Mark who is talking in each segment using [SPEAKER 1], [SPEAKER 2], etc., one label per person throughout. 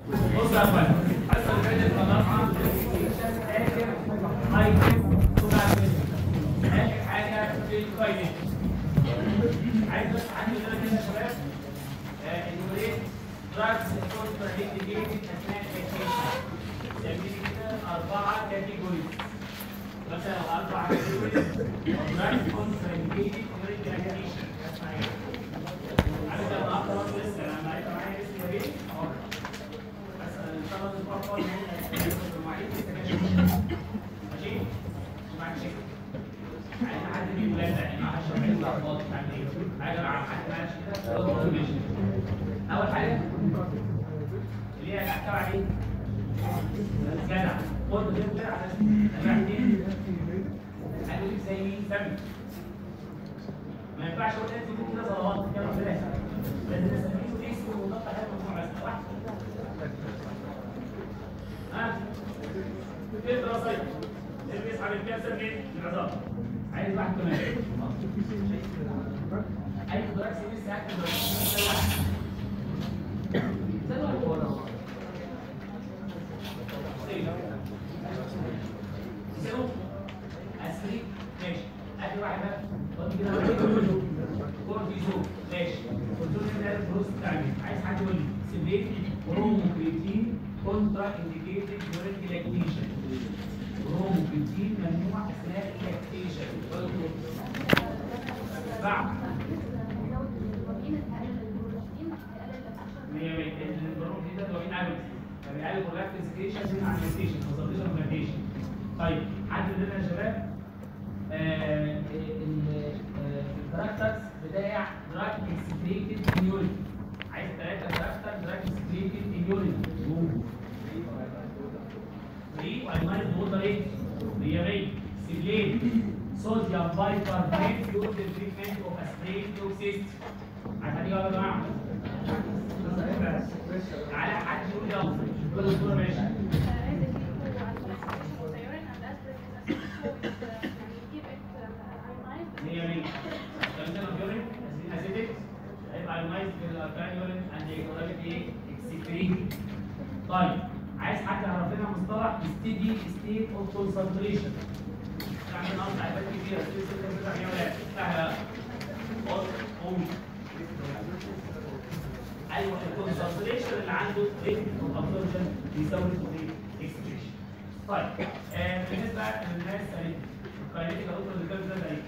[SPEAKER 1] بص يا اخوان الحصه اللي فاتت طلعنا اخر ايتم اخر حاجه في الكوينت عايز بس عندي كده كده يا شباب انيميريت دراجز كونترا انديكيتد اثناء الاكتيشن يعني كده اربعه كاتيجوريز مثلا اربع كاتيجوريز دراجز كونترا انديكيتد during the activation عارف انا اقرا لسه انا معايا معايا لسه يا بيه اهو بس ان شاء الله الاسبوع القادم هيبقى معايا لسه كده ماشي مش معاك شيء عايز حد من ولادة يعني مع 10 عيد لخبط يعني ايه عايز مع حد ماشي كده خلاص ماشي اول حاجه اللي هي تحتوي على ايه؟ جدع خد كده على نجاحتين هنقول زي مين سمي ما ينفعش اقول انت تقول كده صلوات كده بلاش لازم نسميه اسم ومضاد حياه مجموعه بس واحد ها ايه الدراسيه اللي بيسحب الكانسر من العظام عايز واحد كمان اي دراكس لسه هاكل دراكس ده واحد ده واحد سيرو اسري ماشي ادي واحد بقى خد كده كورتيزون ماشي كورتيزون ده الفلوس بتاعي عايز حد يقول لي سيبريت بروموكريتين كونترا انديكيتد دورنج لاكتيشن بروموكريتين ممنوع اثناء اللاكتيشن بعد 100 100 البروموكريتين ده دوبامين اجونست فبيقلل اللاكتيك سكريشن من على اللاكتيشن كونسنتريشن اوف لاكتيشن طيب حد مننا يا شباب الكاركترز بتاع دراج اكسكريتد ان يورين عايز ثلاثه كاركتر دراج اكسكريتد ان يورين فري وايمايز ووتر ايه 100 100 سيبلين صوديوم بايكاربونات يوز تريتمنت اوف اسبرين توكسيست عشان يا جماعه تعالى حد يقول يلا كل الصوره ماشي هي مين؟ كلمتنا اليورين اسيدك هيبقى ايونايز بالاركان يورين اند ايكولوجيك ايه؟ اكسكريت طيب عايز حد يعرف لنا مصطلح ستيدي ستيت اوف كونسنتريشن يعني نقطع عباد كتير ستيدي ستيت اوف كونسنتريشن يعني ولا سهله بص قوم ايوه الكونسنتريشن اللي عنده ريت اوف ابسوربشن بيساوي ايه؟ اكسكريشن طيب آه بالنسبه للناس قالت الكاينيتيك اوتر اللي كان ده ايه؟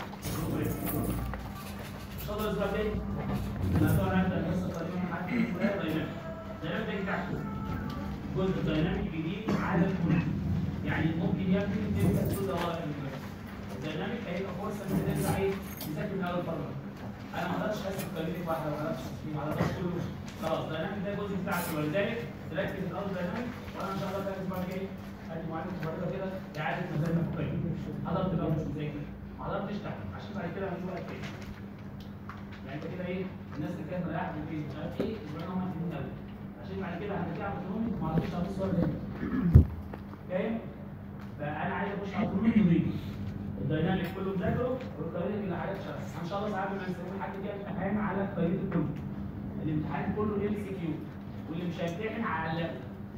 [SPEAKER 1] ان شاء الله الاسبوع الجاي الاسبوع هنبدا القصه تقريبا حد دايناميك دايناميك ده تحته جزء دايناميك جديد على الكل يعني ممكن يبني تبدا تقول ده ورا الدايناميك هيبقى فرصه ان ترجع ايه تذاكر من اول مره انا ما اقدرش اسف كلمتك واحده ما اقدرش ما اقدرش كله خلاص دايناميك ده جزء بتاعك ولذلك تركز في الاول دايناميك وانا ان شاء الله بقى الاسبوع الجاي ادي معلم صغيره كده اعاده مزاج مفكرين حضرت بقى مش مذاكر ما حضرتش تحت عشان بعد كده هنشوف وقت تاني يعني انت كده ايه الناس اللي كانت مريحه في البيت مش عارف ايه اسبوعين هم فاهمين قوي عشان بعد كده هنرجع بطنهم وما عرفتش اعمل صور تاني فاهم؟ فانا عايز اخش على طول نضيف الدايناميك كله مذاكره والقوانين اللي حاجات شرح ان شاء الله ساعات ما نسوي حد كده امتحان على القوانين كله الامتحان كله ام سي كيو واللي مش هيمتحن هعلقه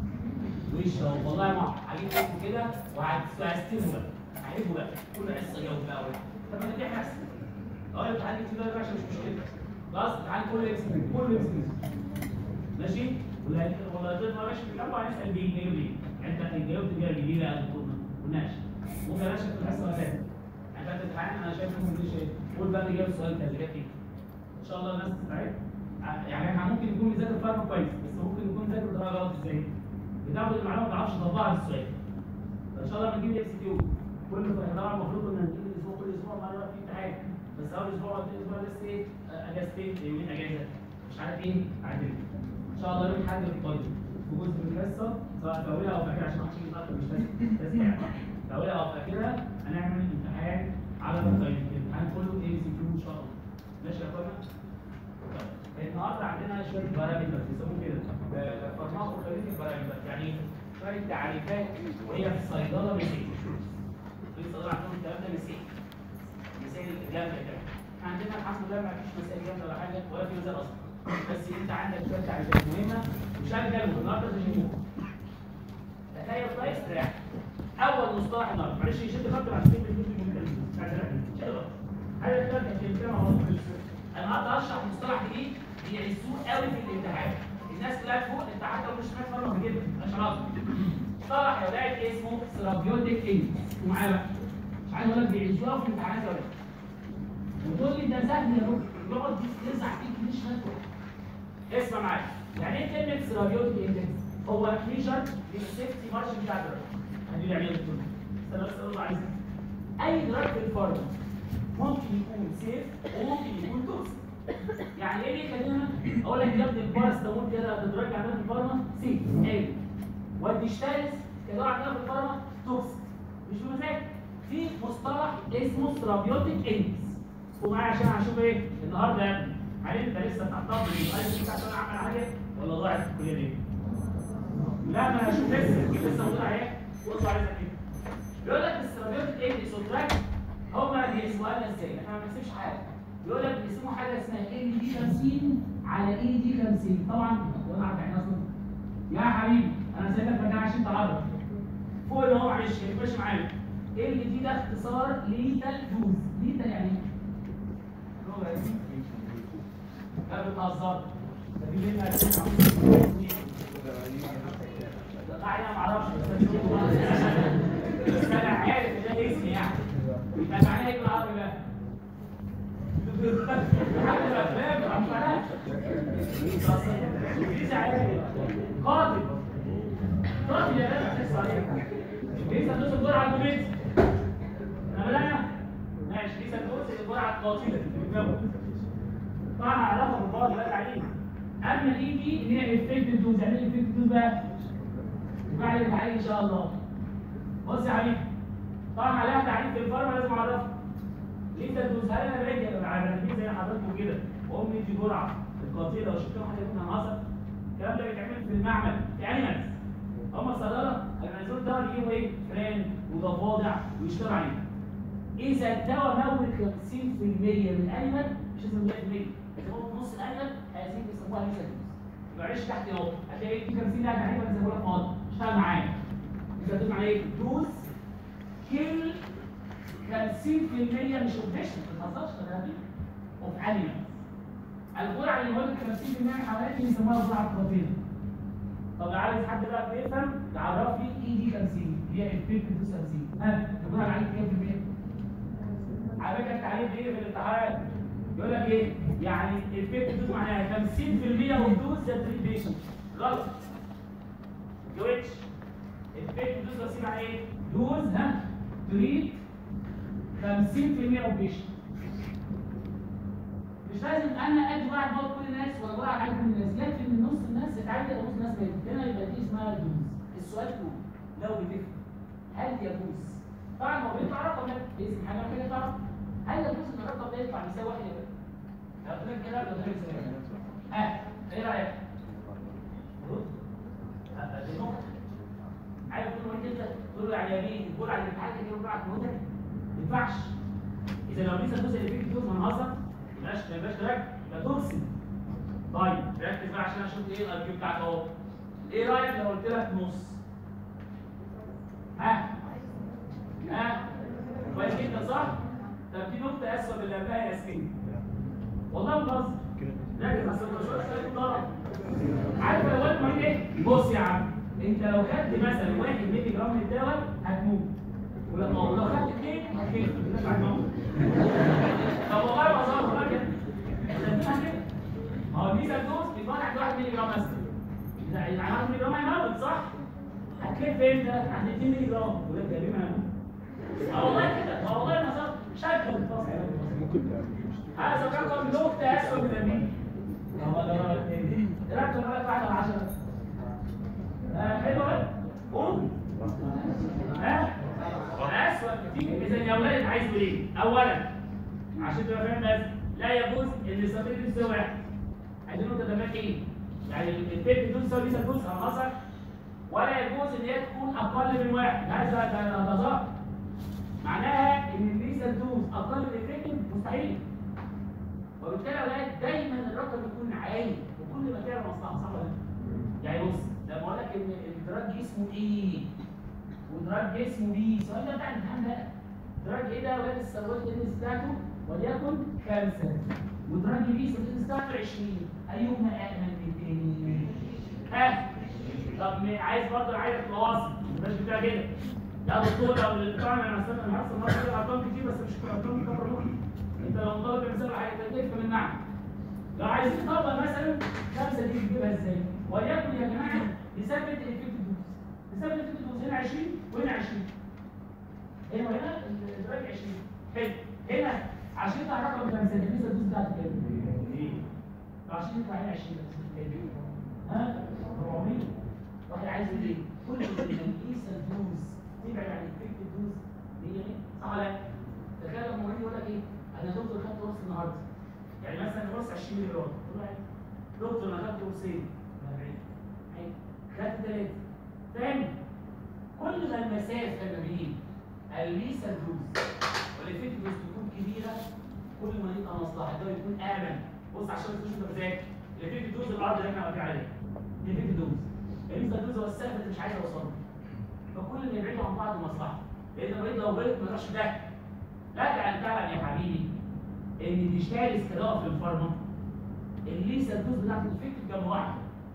[SPEAKER 1] وش اهو والله ما هجيب اسمه كده وهستلمه بقى هحبه بقى كل حصه جاوب بقى ولا طب ما تمتحن احسن اه الامتحان كتير بقى عشان مش مشكله خلاص الامتحان كله ام سي كيو كله ام سي كيو ماشي ولا ولا تطلع ماشي في الاول هنسال بيه جايب ليه يعني انت جاوبت اجابه جديده او ما قلناش ممكن اشوف في الحصه اللي فاتت يعني فاتت الامتحان انا شايف انه مش قول بقى اللي جاوب السؤال كذا جاب ايه ان شاء الله الناس تستعد يعني احنا ممكن يكون بيذاكر فارما كويس بس ممكن يكون ذاكر بطريقه غلط ازاي بتاخد المعلومه ما تعرفش تطبقها في السؤال فان شاء الله لما نجيب اكس كيو كل طبعا المفروض ان نجيب الاسبوع كل اسبوع مره في امتحان بس اول اسبوع وثاني اسبوع لسه ايه اجازتين يومين اجازه مش عارف ايه عادل ان شاء الله يوم الاحد القادم في جزء من الحصه سواء في اولها او في اخرها عشان ما حدش يجي يتاخر مش لازم تسميع في اولها او في اخرها هنعمل امتحان على القيم الامتحان كله اي سي كيو ان شاء الله ماشي يا اخوانا طيب النهارده عندنا شويه بارامتر بيسموه كده فارماكو كلينيك بارامتر يعني شويه تعريفات وهي في الصيدله مثال في الصيدله عندهم الكلام ده مثال مثال الجامده كده احنا عندنا الحمد لله ما فيش مسائل جامده ولا حاجه ولا في مثال اصلا بس انت عندك شويه تعريفات مهمه وشغل والنهارده تشوفوها تخيل كويس راح اول مصطلح النهارده معلش يشد خط بعد كده الفيديو الممتاز هذا الكلام كان كلام هو انا النهارده هشرح مصطلح جديد بيعزوه قوي في الامتحان الناس كلها فوق انت حتى لو مش سمعت مره في كده مش عارف مصطلح يا ولاد اسمه سيرابيوتيك ايدز ومعايا بقى مش عايز اقول لك بيعزوها في الامتحانات يا ولاد وتقول لي ده سهل يا رب يقعد يرزع فيك مش فاهم اسمع معايا يعني ايه كلمه سيرابيوتيك اندكس هو ميجر للسيفتي مارجن بتاع الدراج هدي يعني ايه استنى بس اقول عايز اي دراج في الفارما ممكن يكون سيف وممكن يكون توكسيك يعني ايه اللي يخلينا اقول لك يا ابني البارستامول كده الدراج عندنا في الفارما سيف ايه والديشتالس كدواء عندنا في الفارما توكسيك مش بمزاج في مصطلح اسمه سيرابيوتيك اندكس ومعايا عشان هشوف ايه النهارده يا ابني هل انت لسه بتعتبر الايس بتاع سنه عمل حاجه ولا ضاعت في الكليه دي؟ لا ما انا اشوف لسه لسه موجود اهي بصوا عايزك ايه بيقول لك السيرابيوتيك ايه سوتراك هما بيقسموها لنا ازاي؟ احنا ما بنحسبش حاجه بيقول لك بيقسموا حاجه اسمها ال دي 50 على اي دي 50 طبعا وانا عارف يعني اصلا يا حبيبي انا سايبك مكان عشان تعرف فوق اللي هو معلش ماشي معايا ال دي ده اختصار ليتال دوز ليتال يعني ايه؟ لا بتهزر ده في منها ده قاعدة ما اعرفش بس انا عارف ان ده اسمي يعني يبقى معناها ايه بالعربي بقى؟ حتى الافلام ما معناش انجليزي عادي قاتل قاتل يا باشا تحس عليه لسه ندوس الدور على الكوميدي انا بدأنا ماشي لسه ندوس الدور على القاتله طبعا علاقه بالفاضي بقى تعليم اما الاي دي اللي هي افكت دوز يعني ايه افكت دوز بقى؟ بعد التعليم ان شاء الله بص يا حبيبي طبعا عليها تعليم في الفارما لازم اعرفها ليه انت دوز هل انا باجي على الرنين زي حضراتكم كده واقوم ندي جرعه القاتله وشفت حاجه منها حصل الكلام ده بيتعمل في المعمل في انيمالز هم الصيدله البنزول ده بيجيبوا ايه؟ فران وضفادع ويشتغلوا عليه اذا الدواء موت 50% من الانيمال مش لازم 100% اذا هو في نص الانيمال هيزيد بيسموها ليزا معلش تحت اهو هتلاقي في 50 لاعب عليه زي ما بقول لك مقاطع اشتغل معايا انت بتقول على ايه؟ دوز كل 50% مش اوبريشن ما تهزرش ده اوف انيمال الجرعه اللي موت 50% من الحيوانات بيسموها جرعه بروتين طب عايز حد بقى بيفهم يعرف لي اي دي 50 اللي هي افكت 50 ها الجرعه اللي عليك كام في المية؟ على فكره التعليم بيجي في الامتحان يقول لك ايه؟ يعني الفيك دوز معناها 50% من دوز ذا تريت بيشنت غلط جويتش الفيك دوز بس معناها ايه؟ دوز ها تريت 50% من بيشنت مش لازم انا ادي واحد موت كل الناس ولا واحد عايز كل الناس يكفي ان نص الناس اتعدى نص الناس ماتت هنا يبقى دي اسمها دوز السؤال هو لو بتفهم هل يجوز طبعا هو بيطلع رقم باسم حاجه محتاجه تعرف هل يجوز ان الرقم ده يطلع يساوي واحد يا باشا؟ لو قلت لك كده ولا ده يساوي ها ايه رايك؟ رد دي نقطه عارف كل واحد كده تقول له على اليمين تقول على الامتحان كده يقول على الكمبيوتر ما ينفعش اذا لو لسه الجزء اللي فيه دوز منهزم يبقاش ما يبقاش دراج يبقى توكسين طيب ركز بقى عشان اشوف ايه الاي كيو بتاعك اهو ايه رايك لو قلت لك نص ها ها كويس جدا صح طب دي نقطه اسوء من اللي قبلها يا ياسمين والله بهزر ركز اصل مش شويه ضرب عارف لو قلت مريض ايه بص يا عم انت لو خدت مثلا 1 مللي جرام من الدواء هتموت ولما لو خدت اثنين هتخف الناس هتموت طب والله بهزر والله كده صدقني كده ما هو الميزه الدوز بيبقى عند 1 مللي جرام مثلا يعني 1 مللي جرام هيموت صح؟ هتخف امتى؟ عند 2 مللي جرام يقول لك تقريبا هيموت اه والله كده اه والله ما صار شكل الفصل هذا رقم نقطة أسود من اليمين هو ده رقم اثنين رقم رقم واحد على 10 حلو قوم ها اسود كتير اذا يا اولاد عايز ايه اولا عشان تبقى فاهم بس لا يجوز ان الصفير دي تساوي واحد عايزين نقطه تمام ايه يعني البيت دول تساوي ليس جزء او نصر ولا يجوز ان هي تكون اقل من واحد هذا ده ده ظاهر معناها ان الليسا دوز اقل من الفكر مستحيل وبالتالي يا اولاد دايما الرقم يكون عالي
[SPEAKER 2] جايه مصلحه صح ولا لا؟ يعني بص لما اقول لك ان الدراج اسمه ايه ودراج اسمه بي السؤال ده بتاع الامتحان ده دراج ايه ده ولاد السروات الانس بتاعته وليكن خمسه ودراج بي الانس بتاعته 20 ايهما امن من التاني؟ ها طب م- عايز برضه عايز تواصل مش بتاع كده يا دكتور لو البتاع انا استنى انا هحصل مره ارقام كتير بس مش ارقام كبر مخي انت لو طالب مثال هتفهم المعنى لو عايزين نطبق مثلا خمسه دي تجيبها ازاي؟ وليكن يا جماعه نثبت الافكت دوز نثبت الافكت دوز هنا 20 وهنا 20 هنا وهنا الدرجه 20 حلو هنا عشان يطلع رقم خمسه النسبه الدوز بتاعتك كام؟ ايه؟ عشان يطلع هنا 20 بس كام؟ ها؟ 400 واحد عايز يقول ايه؟ كل ما نقيس الدوز تبعد عن الافكت دوز هي ايه؟ صح ولا لا؟ تخيل لما مريض يقول لك ايه؟ انا دكتور خدت قرص النهارده يعني مثلا قرص 20 ملي جرام تقول له عادي. دكتور انا خدت قرصين 40 عادي. خدت ثلاثه فاهم؟ كل ما المسافه ما بين الليسا دوز والافكت دوز تكون كبيره كل ما يبقى مصلحه ده يكون امن بص عشان ما تخش انت بذاكر الافكت دوز الارض اللي احنا واقفين عليها الافكت دوز الليسا دوز هو السقف اللي مش عايز اوصله فكل ما يبعدوا عن بعض مصلحه لان المريض لو غلط ما يروحش ده لك ان تعلم يا حبيبي ان تشتغل استراحه في الفارما الليسا الدوز بتاعت الافكت كام واحده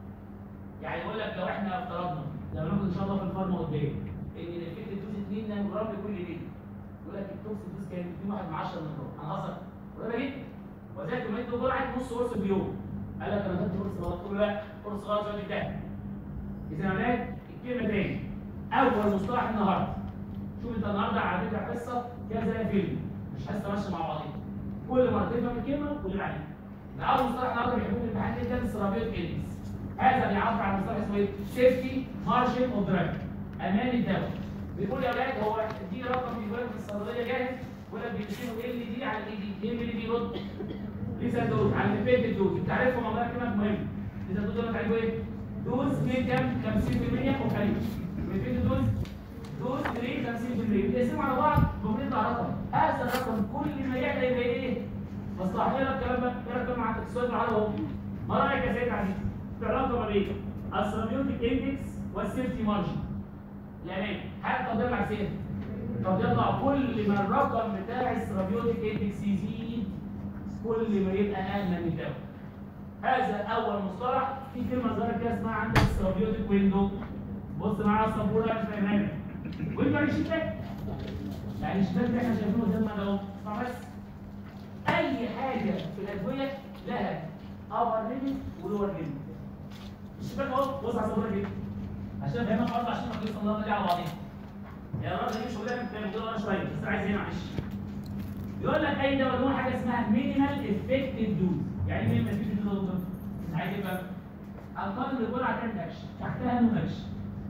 [SPEAKER 2] يعني يقول لك لو احنا افترضنا لما ناخد ان شاء الله في الفارما قدام ان الافكت دوز 2 نانو جرام لكل ليتر يقول لك التوكس دوز كام 2 واحد من 10 نانو جرام انا قصدك قريبه جدا وذلك لما ادوا جرعه نص قرص في اليوم قال لك انا خدت قرص غلط تقول له لا قرص غلط يقعد يتهم اذا يا ولاد الكلمه تاني اول مصطلح النهارده شوف انت النهارده على فكره حصه كده زي فيلم مش حصه ماشيه مع بعضيها كل مره تفهم الكلمه وتقول عليها ده اول مصطلح النهارده بيحبوه في الامتحان جدا السرابيوت ايدكس هذا بيعبر عن مصطلح اسمه ايه؟ سيفتي مارجن اوف دراج امان الدواء بيقول يا اولاد هو دي رقم بيقول لك في الصيدليه جاهز يقول لك بيقسموا ال دي على الاي دي ايه اللي دي رد لسه دوز على البيت دوز انت عارفهم والله كلمه مهمه لسه دوز ده تعرفوا ايه؟ دوز كام كام 50% وخليج البيت دوز دوز ريت 50% بيقسموا على بعض بنطلع رقم هذا الرقم كل ما يعلى يبقى ايه؟ مصلحه ايه الكلام ده؟ ايه الكلام عندك السؤال معانا اهو ما رايك يا سيد عزيز؟ في العلاقه ما بين السيرابيوتيك اندكس والسيفتي مارجن يعني حاجه تقدر مع سيد طب يطلع كل ما الرقم بتاع السيرابيوتيك اندكس يزيد كل ما يبقى امن الدواء هذا اول مصطلح في كلمه صغيره كده اسمها عندك السيرابيوتيك ويندو بص معايا على السبوره مش فاهمها ويندو يعني شباك يعني الشباك اللي احنا شايفينه قدامنا ده اهو اسمع بس اي حاجه في الادويه لها ابر ليميت ولور ليميت الشباك اهو بص على السبوره كده عشان افهمك برضه عشان ما تجيش الله على بعضيها يا راجل دي شغلانه انت بتقول انا شويه بس عايز ايه معلش يقول لك اي دواء له حاجه اسمها مينيمال افكتيف دوز يعني ايه مينيمال افكتيف دوز عايز ايه بقى اقل جرعه تعمل اكشن تحتها نو اكشن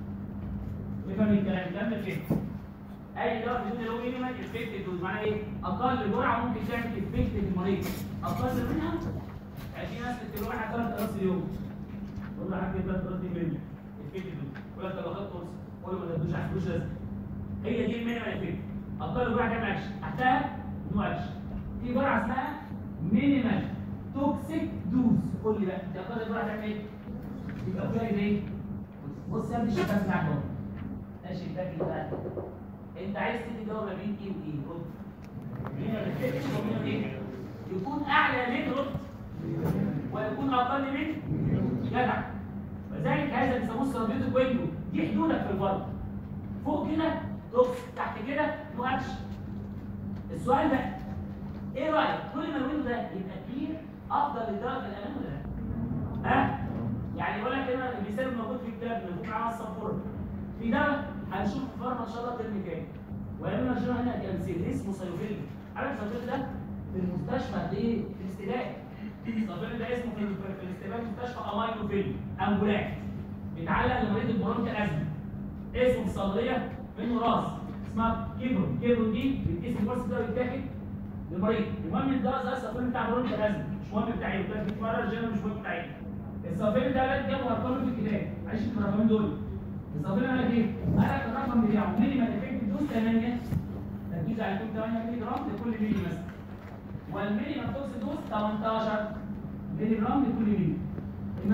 [SPEAKER 2] افهم الكلام كمل كده اي دواء بدون له مينيمال افكتيف دوز معناه ايه اقل جرعه ممكن تعمل افكت للمريض اقل منها يعني في ناس بتقول واحد ثلاث قراص اليوم والله حاجه ثلاث قراص دي مني افكتيف دوز ولا انت لو خدت قرص ولا ما تدوش على فلوس لازم هي دي المينيمال افكت اقل جرعه تعمل اكشن تحتها نو اكشن في جرعه اسمها مينيمال توكسيك دوز قول لي بقى دي اقل جرعه تعمل ايه؟ يبقى فيها ايه؟ بص يا ابني الشباك بتاعك اهو ده الشباك بتاعك انت عايز تدي دواء ما بين ايه وايه؟ رد مينيمال افكت ومينيمال ايه؟ يكون اعلى من رد ويكون اقل من جدع وذلك هذا بيسموه السيرابيوتيك ويندو دي حدودك في الفرد فوق كده توكس تحت كده نو اكشن السؤال ده ايه رايك كل ما الويندو ده يبقى كبير افضل للدواء في الامان ولا لا؟ ها؟ يعني يقول لك هنا المثال الموجود في الكتاب اللي فوق معانا الصفور في دواء هنشوف في فارما ان شاء الله الترم الجاي ويعملوا نشرح هنا كانسيل اسمه سيوفيل عارف سيوفيل ده في المستشفى ليه؟ في الاستداء سيوفيل ده اسمه في, في الاستداء في مستشفى امايلو فيلم امبولات بيتعلق لمريض البرونكيال ازمه اسمه في الصيدليه منه راس اسمها كيبرون كيبرون دي الاسم الكورس ده بيتاخد للمريض المهم الدواء ده الصفين بتاع برونكيال ازمه مش مهم بتاع ايه بتاع في مره الجنة مش مهم بتاع ايه الصفين ده بقى جابوا ارقامه في الكتاب عايش في الرقمين دول الصفين قال لك ايه؟ قال لك الرقم بتاعه مينيمال افكت دوز 8 تركيز على يكون 8 مللي جرام لكل مللي مثلا والمينيمال توكس دوز 18 مللي جرام لكل مللي المسافه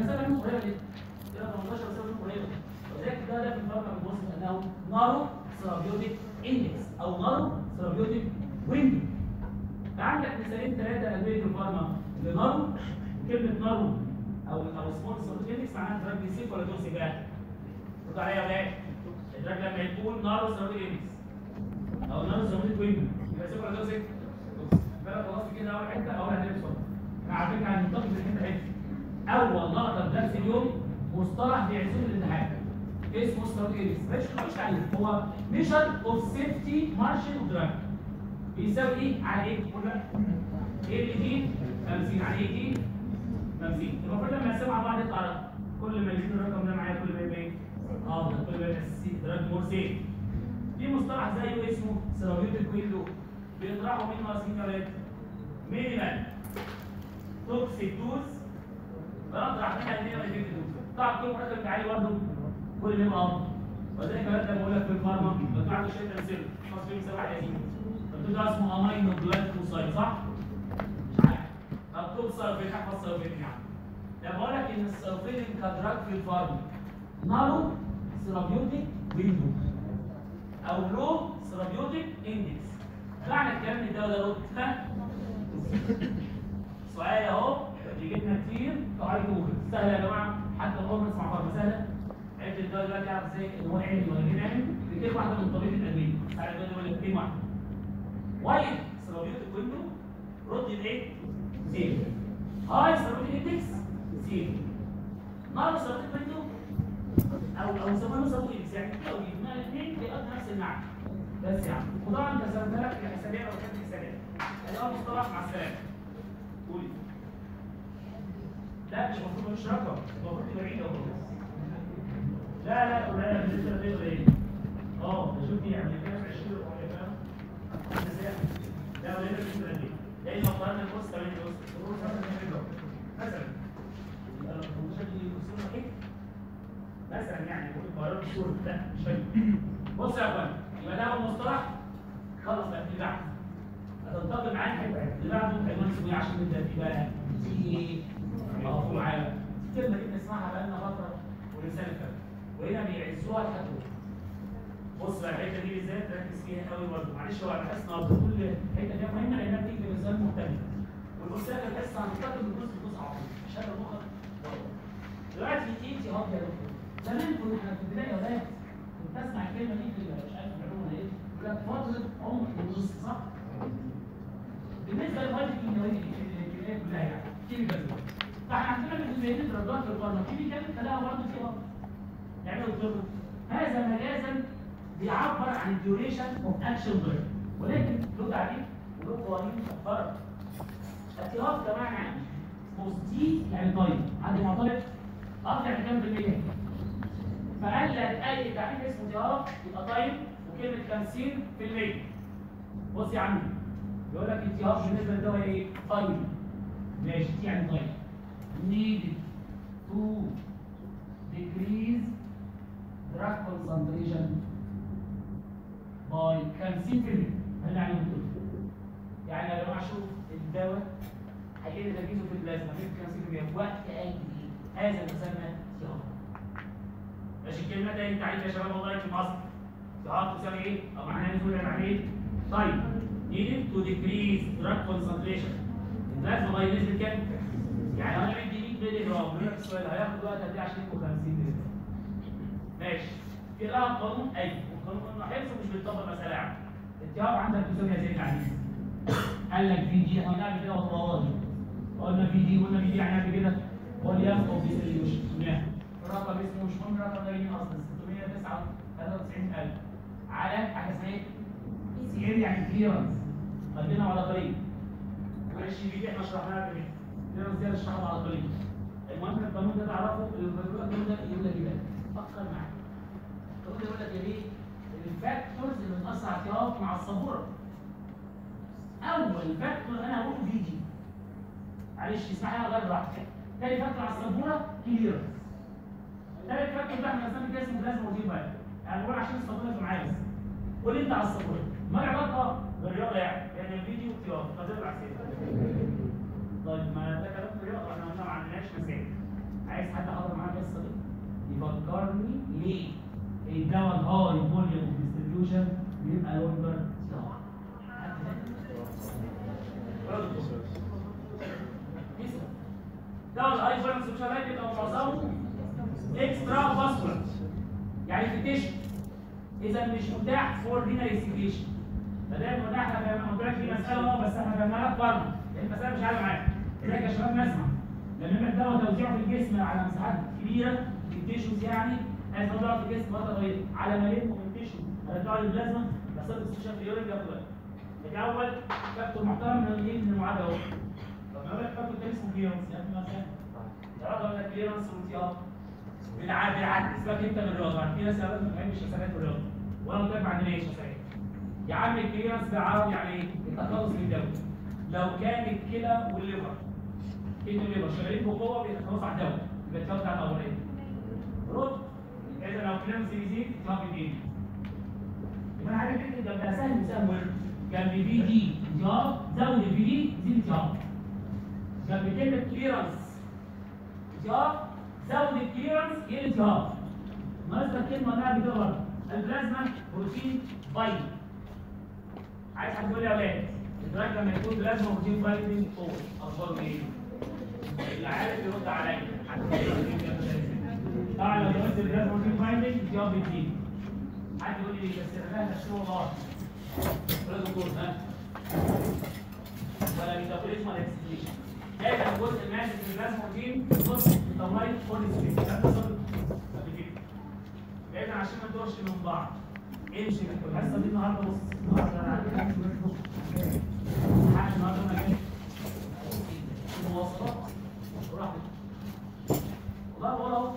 [SPEAKER 2] قريبه جدا كده 18 بيساوي قريبه وذلك ده ده في الفارما بنوصف انه نارو ثيرابيوتيك اندكس او نارو ثيرابيوتيك ويندو فعندك مثالين ثلاثه ادويه الفارما لنارو كلمه نارو او او سمول ثيرابيوتيك اندكس معناها دراج بيسيف ولا دوسي بقى رد عليا يا ولاد الدراج لما يكون نارو ثيرابيوتيك اندكس او نارو ثيرابيوتيك ويندو يبقى سيف ولا دوسي بالك خلاص كده اول حته اول هتبقى على فكره هننتقل في الحته حته اول لقطه في درس اليوم مصطلح بيعزم الامتحان اسمه ستراتيجيس مش مش عليه هو ميجر اوف سيفتي مارشال دراج بيساوي ايه على ايه قلنا ايه اللي دي 50 على ايه دي 50 المفروض لما نقسم على بعض يطلع كل ما يزيد الرقم ده معايا كل ما يبقى ايه افضل كل ما يبقى دراج مور سيف في مصطلح زيه اسمه سيرابيوتيك ويندو بيطرحوا منه اسمين ثلاثه مينيمال توكسيك دوز بنطرح منها المينيمال افكت دوز طبعا كل مركب تعالي برضه كل ما يبقى افضل وزي كمان ده بقول لك في الفارما بتطلع له شويه امثله خلاص في مثال واحد يا سيدي فبتبقى اسمه امينو جلايكوسايد صح؟ مش عارف طب توب سلفيت احفظ سلفيت يعني لما بقول لك ان السلفيت كدراج في الفارما نارو سيرابيوتيك ويندو او لو سيرابيوتيك اندكس معنى الكلام ان الدواء ده رتبه سؤال اهو بيجيبنا كتير تعالي جوجل سهله يا جماعه حتى لو ما نسمع فارما سهله عرفت الدواء دلوقتي يعرف ازاي ان هو علمي ولا غير علمي بيجيب واحده من طبيب الادويه ساعه الدواء يقول لك اثنين واحده وايد سيرابيوتيك ويندو رد الايه؟ زيرو هاي سيرابيوتيك اندكس زيرو نار سيرابيوتيك ويندو او او يسموه سيرابيوتيك يعني او يجمع الاثنين بيقضي نفس المعنى بس يعني وطبعا انت سالت لك الحسابيه او كانت الحسابيه اللي هو مصطلح مع السلامه قولي لا مش المفروض مش رقم المفروض تبقى بعيد او لا لا لا لا بالنسبه لغير ايه اه شوف دي يعني كده في 20 ولا فاهم لا ولا بالنسبه لغير لان لو قارنا البوست كمان البوست البوست مثلا يبقى لو البروموشن دي يوصلنا ايه مثلا يعني ممكن قرار الصوره لا مش فاهم بص يا اخوان يبقى ده هو المصطلح خلص بقى اللي بعده هتنتقل معايا الحته اللي بعده عنوان اسمه ايه عشان نبدا فيه بقى في ايه؟ مفهوم عام الكلمه دي بنسمعها بقى لنا فتره ولسان الفجر وهنا بيعزوها لحد دلوقتي بص بقى الحته دي بالذات ركز فيها قوي برضه معلش هو بحس النهارده كل حته فيها مهمه لانها بتيجي في مثال مختلف والمستقبل الحصه هننتقل من جزء لجزء على طول مش هذا المخ دلوقتي انت اهو يا دكتور زمان كنا احنا في البدايه يا ولاد كنت اسمع الكلمه دي في مش عارف المعلومه ولا ايه يقول لك فتره عمر النص صح؟ بالنسبه للفايت الكيميائيه الكيميائيه كلها يعني كيميكال فاحنا عندنا بالنسبه للدرجات في الفارما كيميكال فلها برضه فيها يعني دكتور هذا مجازا بيعبر عن الديوريشن اوف اكشن دراج ولكن له تعريف وله قوانين مؤخره اعتراف كمان يعني دي يعني طيب عندي معترض اه يعني كام في المية فقال لك اي تعريف اسمه اعتراف يبقى طيب وكلمه 50% بص يا عمي يقول لك اتياف بالنسبه للدواء ايه؟ طيب ماشي دي يعني طيب needed to decrease drug concentration by 50% هل يعني بتقول يعني يا جماعه شوف الدواء هيقل تركيزه في البلازما في 50% في وقت قد ايه؟ هذا يسمى اتياف ماشي الكلمه تاني تعريف يا شباب والله في مصر اتياف تساوي ايه؟ او معناها نزول يعني ايه؟ طيب needed to decrease drug concentration البلازما باي نسبه كام؟ يعني انا بدي 100 مللي جرام يقول لك السؤال هياخد وقت قد ايه عشان يبقوا 50 مللي جرام ماشي في لها قانون اي والقانون انه حفظ مش بيطبق مساله عامه التياب عندك تساوي هذه العديد قال لك في دي احنا قبل كده والله قلنا في دي وقلنا في دي يعني قبل كده ولياخد في سوليوشن الرقم اسمه مش مهم الرقم ده مين اصلا 693000 على حاجه اسمها ايه؟ سي ال يعني كليرنس خلينا على طريق معلش دي احنا شرحناها قبل كده كليرنس دي شرحناها على طريق المهم القانون ده تعرفه القانون ده يقول لك ايه فكر معايا القانون ده يقول لك ايه الفاكتورز اللي بتاثر على التيار مع السبوره اول فاكتور انا هقوله في دي معلش اسمعي انا غير راحتك تاني فاكتور على السبوره كليرنس تالت فاكتور ده احنا بنسميه كده اسمه بلازما ودي بقى يعني بقول عشان السبوره تبقى معايا بس قول انت على السبوره ما العلاقه بالرياضه يعني يعني الفيديو والتيار قدر العكسيه طيب ما ده كلام في الرياضه احنا قلنا ما عندناش مسائل عايز حد حاضر معايا مين؟ ليه؟ الدواء الهاي فوليوم ديستريبيوشن بيبقى لونجر سوا دواء الهاي فوليوم ديستريبيوشن بيبقى معظمه اكسترا فاسكولار يعني في التيشن اذا مش متاح فور رينال اكسكريشن ما دام متاح انا قلت لك في مساله اه بس احنا فهمناها لك بره لان المساله مش عارف معاك ازيك يا شباب نسمع لما الدواء توزيعه في الجسم على مساحات كبيره في التيشوز يعني عايز توزيعه في الجسم فتره طويله على ما يلموا من التيشو على بتوع البلازما بيحصل استشفاء في اليورين بياخد وقت الاول كابتن محترم من الايه من المعادله اهو طب ما بالك كابتن تاني اسمه كليرنس يا ابني مثلا تعرف ولا كليرنس وانتيار بالعكس بالعكس سيبك انت من الرياضه في ناس ما بتحبش الشسرات في الرياضه وانا قلت لك ما عندناش شسرات يا عم الكليرنس بالعربي يعني ايه؟ التخلص من الدواء لو كان الكلى والليفر كده الليفر شغالين بقوه بيتخلصوا على الدواء يبقى الدواء بتاع الاولاني رد اذا لو كليرنس بيزيد الدواء بيزيد يبقى انا عارف كده جنبها سهل وسهل وين جنب في دي انتهار زود الفي دي زيد انتهار جنب كلمه كليرنس انتهار زود الكليرنس يقل انتهار ناقص الكلمه اللي كده برضه البلازما بروتين بايند عايز حد يقول لي يا اولاد الدراج لما يكون بلازما بروتين بايندنج فوق اخباره ايه؟ اللي عارف يرد عليا حد يقول لي طبعا لو قلت البلازما بروتين بايندنج الجواب بيزيد حد يقول لي بس انا نفسي والله ولا دكتور ها ولا ميتابوليزم ولا اكسكريشن لازم الجزء الماسك من البلازما بروتين بص ميتابولايت فور سبيس ده بالظبط قبل كده لازم عشان ما تدورش من بعض امشي الحصه دي النهارده بص النهارده انا عندي حاجه النهارده انا جاي المواصلات براحتك والله بقول اهو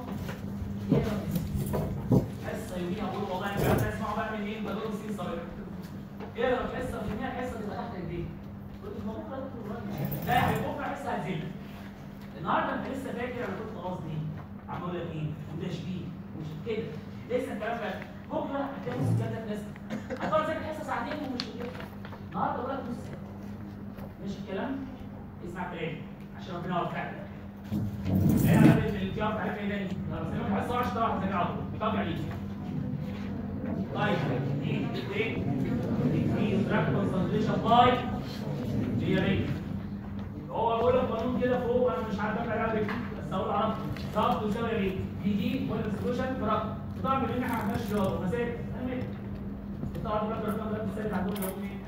[SPEAKER 2] حصه يوميها بقول والله انت عايز تسمعوا بقى من ايه بدور سنين صغيره اقرا الحصه في النهايه حصه تبقى تحت ايديك قلت ما بكره لا يا حبيبي بكره حصه هتزيد النهارده انت لسه فاكر انا كنت خلاص دي عمال لك ايه وتشبيه ومش كده لسه الكلام ده بكره هتلاقي نص الكلام ده لسه هتقعد تذاكر حصه ساعتين ومش كده النهارده بقول لك نص ساعه ماشي الكلام اسمع كلامي عشان ربنا يوفقك ايه يا راجل الجواب عارف ايه تاني؟ بس حصه 10 واحد ذاكر على طول طب عليك طيب دي ايه؟ دي دراج كونسنتريشن باي هي ريت هو بيقول لك قانون كده فوق انا مش عارف اقرا على بس اقول عرفت ضغط يساوي ايه؟ دي دي ولا سوليوشن في رقم طبعا بما ان احنا ما عندناش رياضه مسائل تمام طبعا بقى الرقم ده مسائل عندهم يوم ايه؟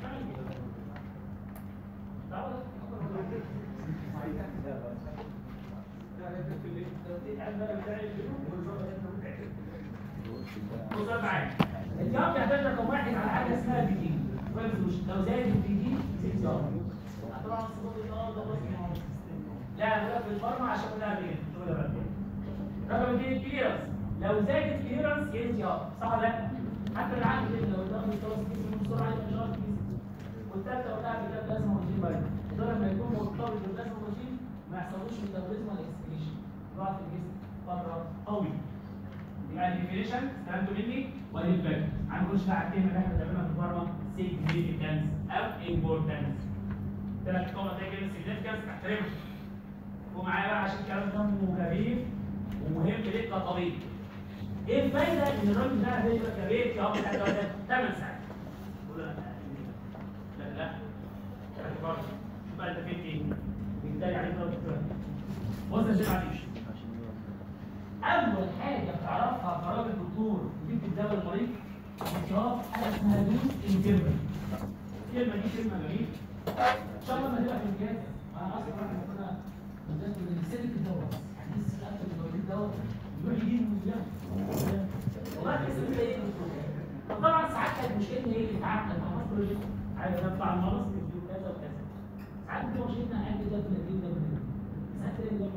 [SPEAKER 2] بص معايا الجواب يحتاج رقم واحد على حاجه اسمها في دي لو زاد الفي دي زيد جواب طبعا الصفات النهارده بص لا بقى في الفارما عشان كلها بين شغل بقى رقم اثنين الكليرنس لو زاد الكليرنس يزيد جواب صح ولا لا؟ حتى العقل كده لو الضغط يتوسط جسمه بسرعه يبقى مش عارف جسمه والثالثه قلناها في كتاب لازم روتين باين ده لما يكون مرتبط باللازم روتين ما يحصلوش ميتابوليزم ولا اكسكريشن يقعد في الجسم فتره طويله يبقى الديفينيشن استلمتوا مني وادي الفكره هنخش بقى على الكلمه اللي احنا بنعملها في الفارما significance او importance ثلاث كلمات زي كلمه significance احترمها ومعايا بقى عشان الكلام دمه خفيف ومهم ليك كطبيب ايه الفايده ان الراجل ده هيبقى كبير في اول حاجه ده 8 ساعات تقول له لا لا لا شوف بقى انت فين ايه بيتضايق عليك بص يا شيخ معلش اول حاجه بتعرفها كراجل دكتور وتدي الدواء للمريض اضطراب حاجه اسمها دوز انترفال الكلمه دي كلمه جميله ان شاء الله ما تبقى في الامتياز انا اصلا احنا كنا بنذاكر بنسلك الدواء يعني لسه قبل ما يجيب الدواء يروح يجيب المذيع والله تحس ان ايه طبعا ساعات كانت مشكلتنا ايه يتعقد مع مصر بروجكت عايز ادفع المرض يديله كذا وكذا ساعات بتبقى مشكلتنا قاعد ده في الجيل ده ساعات تلاقي لما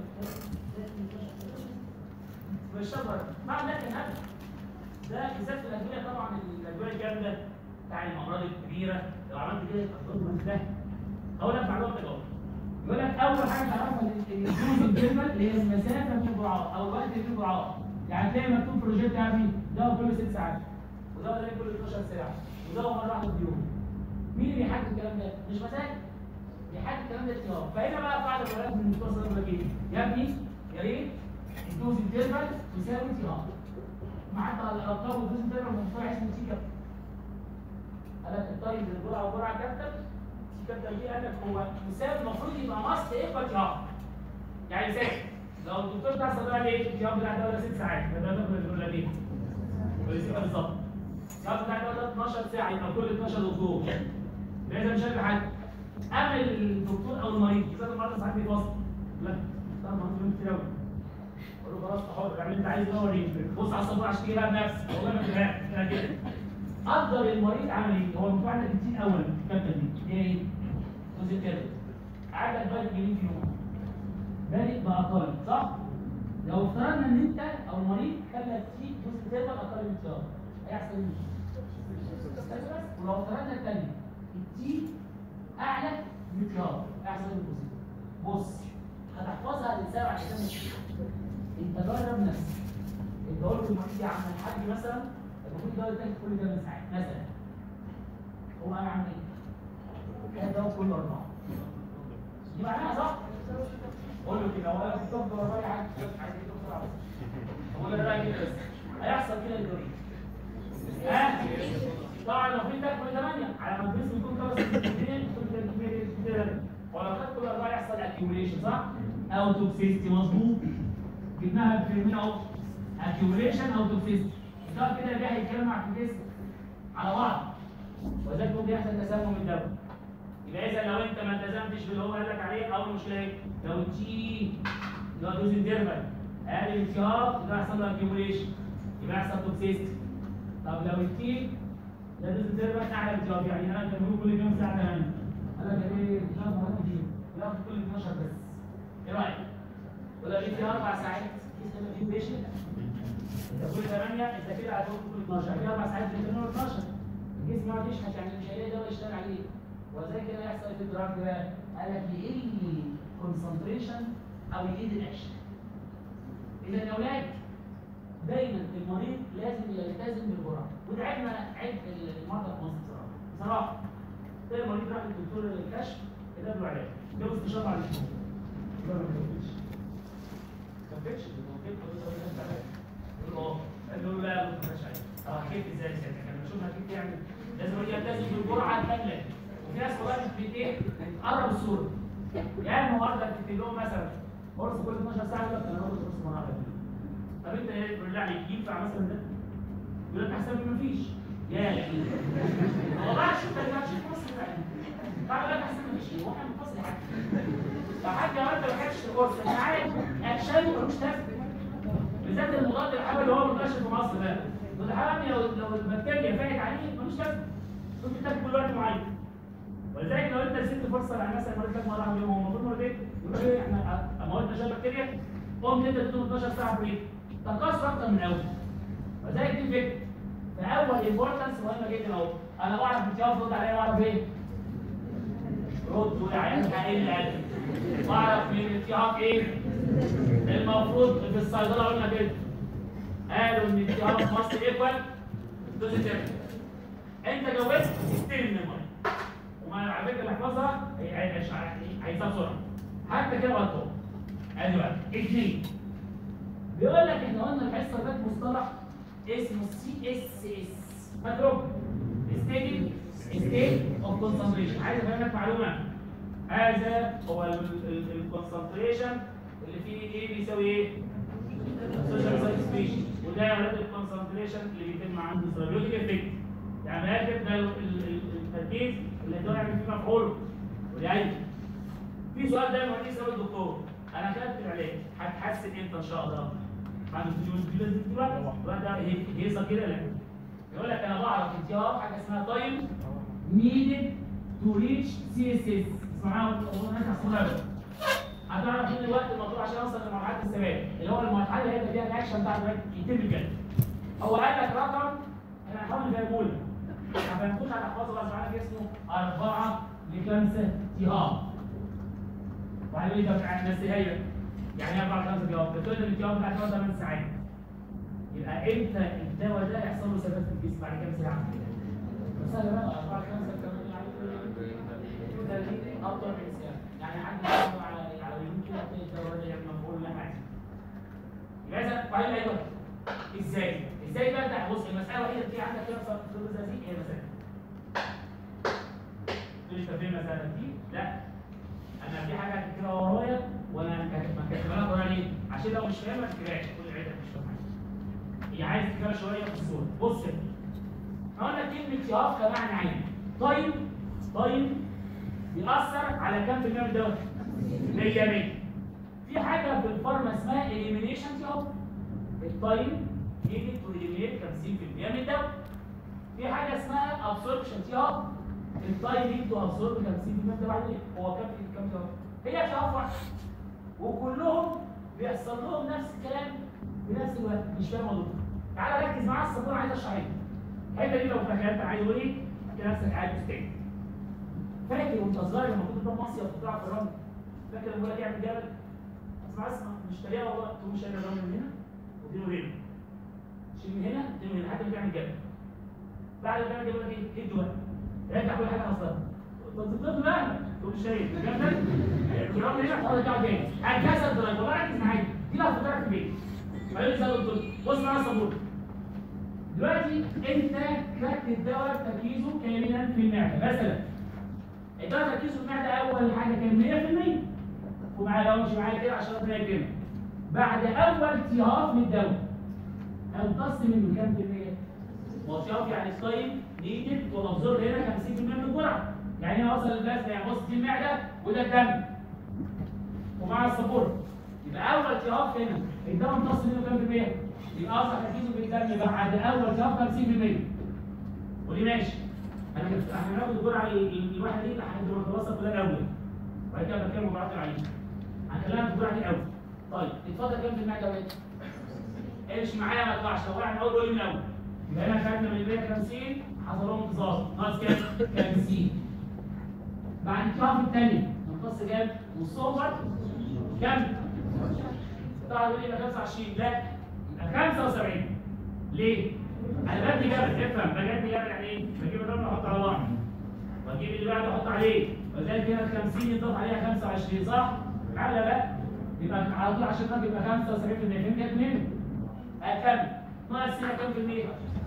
[SPEAKER 2] مش شبر بعد لكن هذا ده بالذات في الادويه طبعا الادويه الجامده بتاع الامراض الكبيره لو عملت كده هتاخد ده اقول لك معلومه كده يقول لك اول حاجه تعرفها الجزء الجرمال اللي هي المسافه في الجرعات او الوقت في الجرعات يعني تلاقي مكتوب بروجيكت يا ابني ده كل ست ساعات وده ده كل 12 ساعه وده مره واحده في اليوم مين اللي بيحدد الكلام ده؟ مش مزاج بيحدد الكلام ده اختيار فهنا بقى قاعده الولاد من المتوسط يقول لك ايه؟ يا ابني يا ريت الدوز الجرمال يساوي انتهاء معدى على الارقام والجزء ده من مصطلح اسمه سي كابتن قال لك الطيب للجرعه وجرعه كابتن سي كابتن دي قال لك هو مساوي المفروض يبقى ماست ايكوال تيار يعني مثال لو الدكتور بتاع الصيدله ليه التيار بتاع الدواء ده ست ساعات ده ده ولا ليه؟ ولا بالظبط التيار بتاع الدواء ده 12 ساعه يبقى كل 12 دكتور لازم مش هيبقى حاجه اما الدكتور او المريض اذا المريض ساعات بيتوصل لا طبعا مهم كتير قوي اقول له خلاص حر اعمل انت عايز ايه وريني بص على الصفحه عشان تجيبها بنفسك والله ما تفهم كده كده قدر المريض عمل ايه هو المفروض عندك كتير اول الكابتن دي هي ايه؟ جزء كده عدد بقى جنيه في يوم بادئ باقل صح؟ لو افترضنا ان انت او المريض خلى فيك جزء تيربل اقل من تيار هيحصل ايه؟ بس ولو افترضنا الثانيه التي اعلى من تيار هيحصل ايه بالبسيط؟ بص هتحفظها لسبع عشان انت جرب نفسك انت قلت للمريض يا عم الحاج مثلا المفروض ده يتاخد كل 8 ساعات مثلا هو قام عامل ايه؟ ده كل اربعه دي معناها صح؟ قول له كده هو انا كنت افضل رايح عايز عايز ايه بسرعه بقول له رايح كده بس هيحصل كده الدوري ها طبعا لو في تاكل 8 على ما الجسم يكون خلص الاثنين ولو خدت كل اربعه يحصل اكيوميليشن صح؟ او توكسيستي مظبوط جبناها في مين اهو اكيوميليشن او توكسيستي ده كده ده هيتجمع في الجسم على بعض وذلك ممكن يحصل تسمم الدواء يبقى اذا لو انت ما التزمتش باللي هو قال لك عليه اول مشكله ايه؟ لو تي اللي هو دوز الديرمال اقل الانتهاء يبقى يحصل له اكيوميليشن يبقى يحصل توكسيستي طب لو التي ده دوز الديرمال اعلى الانتهاء يعني انا كان بقول كل كام ساعه كمان قال لك ايه مش عارف مرات كتير ياخد كل 12 بس ايه رايك؟ ولو جيت اربع ساعات لسه ما في بيشنت انت كل 8 انت كده هتاخد كل 12 في اربع ساعات انت 12 الجسم يقعد يشحت يعني مش هيلاقي دواء يشتغل عليه وزي كده يحصل في الدراج بقى قال لك يقل كونسنتريشن او يقل الاكشن اذا يا اولاد دايما المريض لازم يلتزم بالجرعه وده عيبنا عيب المرضى في مصر بصراحه بصراحه تلاقي المريض راح للدكتور الكشف كتب له علاج جاب استشاره على الاسبوع ما كفتش ما كفتش يقول اه قال له لا ما كفتش علاج اه حكيت ازاي ساعتها كان بشوف هتكتب يعني لازم يلتزم بالجرعه الكامله وفي ناس والله بت ايه بتقرب الصوره يعني النهارده بتكتب لهم مثلا قرص كل 12 ساعه يقول لك انا باخد قرص مره واحده طب انت ايه بالله عليك ينفع مثلا ده؟ يقول لك احسن من مفيش يا يعني والله شوف انت هتشوف مصر فعلا طب لك احسن من مفيش هو احنا منفصل حاجه فحتى لو انت ما خدتش القرص انت عارف اكشن ملوش لازمه بالذات المضاد الحيوي اللي هو منتشر في مصر ده المضاد الحيوي لو لو البكتيريا فاتت عليه ملوش لازمه كنت بتاكل كل وقت معين ولذلك لو انت سبت فرصه على مثلا مريض لك مره في اليوم هو المفروض مرتين يقول ايه احنا اموتنا شويه بكتيريا قوم انت تدوم 12 ساعه بريك تكاثر اكتر من الاول ولذلك دي الفكره فاول امبورتنس مهمه جدا اهو انا بعرف التيار رد عليا بعرف ايه؟ رد والعيان هقل قلبي بعرف من التيار ايه؟ المفروض في الصيدله قلنا كده قالوا ان التيار في مصر ايكوال دوز تيرمي انت جوزت استلم من الميه وما على فكره اللي احفظها هيحسها بسرعه حتى كده غلطان ادي بقى اثنين بيقول لك احنا قلنا الحصه اللي فاتت مصطلح اسمه سي اس اس فاكره؟ ستيدي ستيت اوف كونسنتريشن عايز افهمك معلومه هذا هو الكونسنتريشن اللي فيه ايه بيساوي ايه؟ سوشيال ساتسفيشن وده يا ولاد الكونسنتريشن اللي بيتم عنده ثيرابيوتيك افكت يعني باكد ده التركيز اللي الدكتور يعمل فيه مفعوله ولعلم في سؤال دايما هو يسال الدكتور انا خدت العلاج هتحسن امتى ان شاء الله؟ بعد الفلوس دي لازم دلوقتي الوقت ده هيصل كده لا يقول لك انا بعرف انتهاء حاجه اسمها تايم نيدد تو ريتش سي اس اس اسمعها ونرجع صغيره هتعرف ان الوقت المطلوب عشان اوصل لمرحله الثبات اللي هو المرحله اللي هيبقى فيها الاكشن بتاع الوقت يتم بجد هو قال لك رقم انا هحاول افهمه لك ما فهمتوش على احفظه غصب عنك اسمه 4 ل 5 تهاب وهيقول لي ده بتاع الناس هي يعني 4 5 تهاب بتقول التهاب بتاع 8 ساعات يبقى امتى الدواء ده يحصل له ثبات في الجسم بعد كام ساعه؟ مثلا بقى 4 5 ده اكتر من ساعه يعني عندي على على اليمين كده هتلاقي الدواء ده يعمل مفعول لا حاجه يبقى اذا وبعدين ايوه ازاي؟ ازاي بقى ده بص المساله الوحيده اللي عندك كده في الدكتور الزقازيق هي المساله تقول لي طب فين المساله دي؟ لا انا في حاجه هتكتبها ورايا وانا كاتبها لك ورايا ليه؟ عشان لو مش فاهم ما تكتبهاش كل عيدك مش فاهم هي عايز تكتبها شويه في الصوره بص كده قلنا كلمه ياف كمعنى عين طيب طيب بيأثر على كام في المية من الدواء؟ 100 100 في حاجه في الفارما اسمها اليمينيشن ياف التايم needed to eliminate 50% من الدواء في حاجه اسمها absorption ياف التايم needed to absorb 50% من الدواء بعد ايه؟ هو كام كام ياف؟ هي ياف واحده وكلهم بيحصل لهم نفس الكلام في نفس الوقت مش فاهم الموضوع تعالى ركز معايا السبوره عايز اشرح لك الحته دي لو تخيلت عايز اقول ايه هتلاقي نفسك قاعد مستني فاكر وانت صغير لما كنت بتروح مصيف وتلعب في الرمل فاكر لما بقول لك اعمل جبل اسمع اسمع مش طريقه والله تقوم شايل الرمل من هنا وتديله هنا شيل من هنا تديله هنا لحد ما تعمل جبل بعد ما تعمل جبل لك ايه؟ ادوا بقى رجع كل حاجه اصلا طب بقى تقوم شايل الجبل الرمل هنا تحط رجعه تاني هكذا الدرجه والله ركز معايا دي لو فكرت في البيت بعدين يسال الدكتور بص معايا الصابون دلوقتي انت خدت الدواء تركيزه كاملا في المعده مثلا الدواء تركيزه في المعده اول حاجه كان 100% ومعايا لو مش معايا كده عشان ربنا يكرمك بعد اول تيهاف من الدواء امتص منه كام في المية؟ وتيهاف يعني ستايل نيدد ومبذور هنا 50% من الجرعه يعني هنا وصل البلازما يعني بص دي المعده وده الدم ومع الصبور يبقى اول تيهاف هنا الدواء امتص منه كام في المية؟ يبقى اصلا تركيزه في الدم بعد اول تيهاف 50% ودي ماشي انا احنا هناخد الجرعه الواحده دي لحد ما نخلصها كلها الاول وبعد كده بتكلم مباراه العين هنكلمها في الجرعه دي الاول طيب اتفضل كام في المعده يا ايش معايا ما طلعش لو واحد اول قول من الاول يبقى هنا خدنا من 150 حصل لهم امتصاص ناقص كام؟ 50 بعد الكام الثانيه نقص كام؟ نصهم برضه كام؟ طبعا يقول لي يبقى 25 لا يبقى 75 ليه؟ انا ببني جبل افهم بجيب جبل يعني ايه؟ بجيب الرمل احط على بعض واجيب اللي بعده احط عليه وزي كده 50 يضاف عليها 25 صح؟ على لا يبقى على طول عشان الرمل يبقى 75% فهمت يا اتنين؟ اكمل ناقص هنا كام في المية؟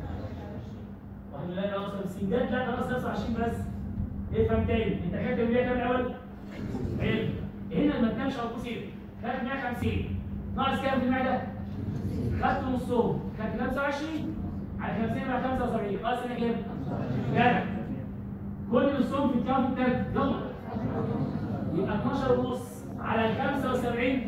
[SPEAKER 2] واحد لا ناقص 50 جت لا ناقص 25 بس افهم تاني انت خدت المية كام الاول؟ حلو هنا ما تنامش على القصير خدت 150 ناقص كام في المعده؟ خدت نصهم خدت 25 على 50 يبقى 75 ناقص هنا كام؟ جدع كل نصهم في الكام التالت يلا يبقى 12 ونص على ال 75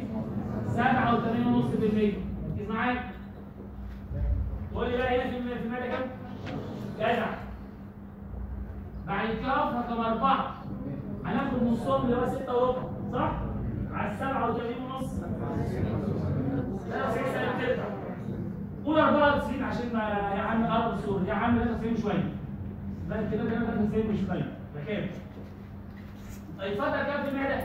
[SPEAKER 2] 87 ونص في المية ركز معايا قول لي بقى هنا في في المعده كام؟ جدع بعد الكاف رقم أربعة هناخد نصهم اللي هو 6 وربع صح؟ على 87 ونص 93 سنة بترجع قول 94 عشان ما يا عم قرب الصورة يا عم 93 شوية بس كده كده 93 مش شوية ده كام؟ طيب اتفضل كام في المعدة؟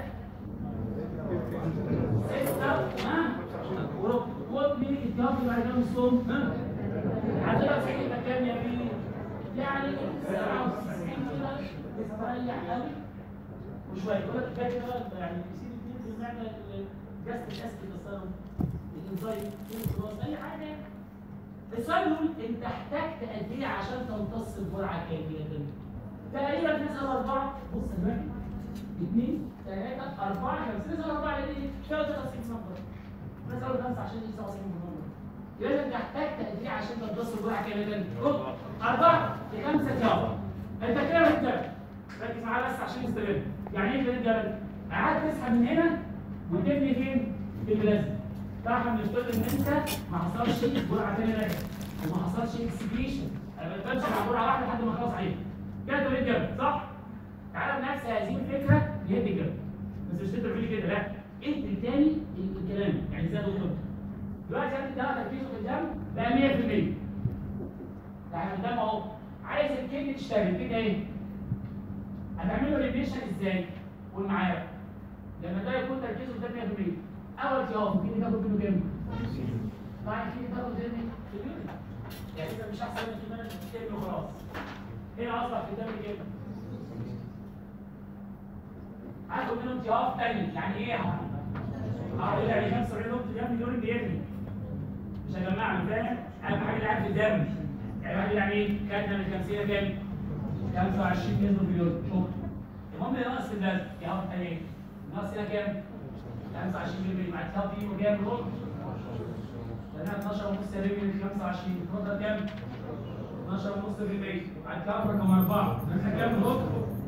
[SPEAKER 2] 6 ها؟ وربع خد مين الكاف بعد كده نصهم ها؟ عندنا 90 يبقى كام يا بيه؟ يعني 97 كده استريح قوي وشويه يقول لك باقي بقى يعني يسيب اثنين في المعنى الجست الاسك التصرف الانزايم الخلاص اي حاجه السؤال يقول انت احتجت قد ايه عشان تمتص الجرعه كامله تقريبا نسال اربعه بص دلوقتي اثنين ثلاثه اربعه خمسه نسال اربعه لان ايه؟ شويه 93 نمبر نسال خمسه عشان دي 97 نمبر يبقى انت احتجت قد ايه عشان تمتص الجرعه كامله؟ اربعه لخمسه كام انت كده بتجرب ركز معايا بس عشان يستمر يعني ايه كده الجبل؟ قعدت تسحب من هنا وتبني فين؟ في البلازما طبعا بنفترض ان انت ما حصلش جرعه ثانيه راجعه وما حصلش اكسكريشن انا ما بمشي على جرعه واحده لحد ما اخلص عليها كده تقول الجبل صح؟ تعالى بنفس هذه الفكره نهد الجبل بس مش تقدر تقول كده لا انت تاني الكلام يعني زي دكتور دلوقتي انت ده تركيزه في الدم بقى 100% يعني الدم اهو عايز الكدني تشتغل كده ايه؟ هتعمله ريبيشن ازاي؟ قول معايا لما ده يكون تركيزه في الدم 100% اول تيار ممكن تاخد منه كام؟ طبعا في تاخد منه في اليورين يعني اذا مش احسن من كده تكتب وخلاص هنا اصبح في الدم كام؟ هاخد منهم تيار تاني يعني ايه يا حبيبي؟ اه يعني 75 نقطه يا ابني اليورين بيرمي مش هجمعنا فاهم اهم حاجه اللي قاعد في الدم يعني واحد يعني ايه خدنا من 50 كام 25 مليون مليون شكرا المهم اللي ناقص في البلد يا هو ايه ناقص هنا كام 25 مليون مع الكتاب دي وجاب ربع لانها 12 ونص مليون من 25 الفتره كام 12 ونص في المية بعد كده رقم أربعة احنا كام ربع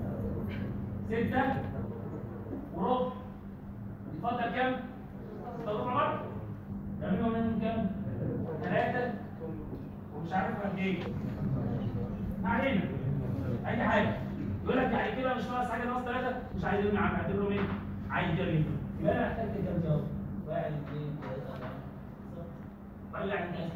[SPEAKER 2] ستة وربع الفترة كام؟ ستة وربع برضه تعملوا منهم كام؟ ثلاثة ومش عارف قد ايه ما علينا أي حاجة يقول لك يعني كده مش ناقص حاجة ناقص ثلاثة مش عايز يرمي عم اعتبره مين؟ عايز يرمي يبقى أنا محتاج كام جواب؟ واحد اثنين ثلاثة أربعة طلع الناس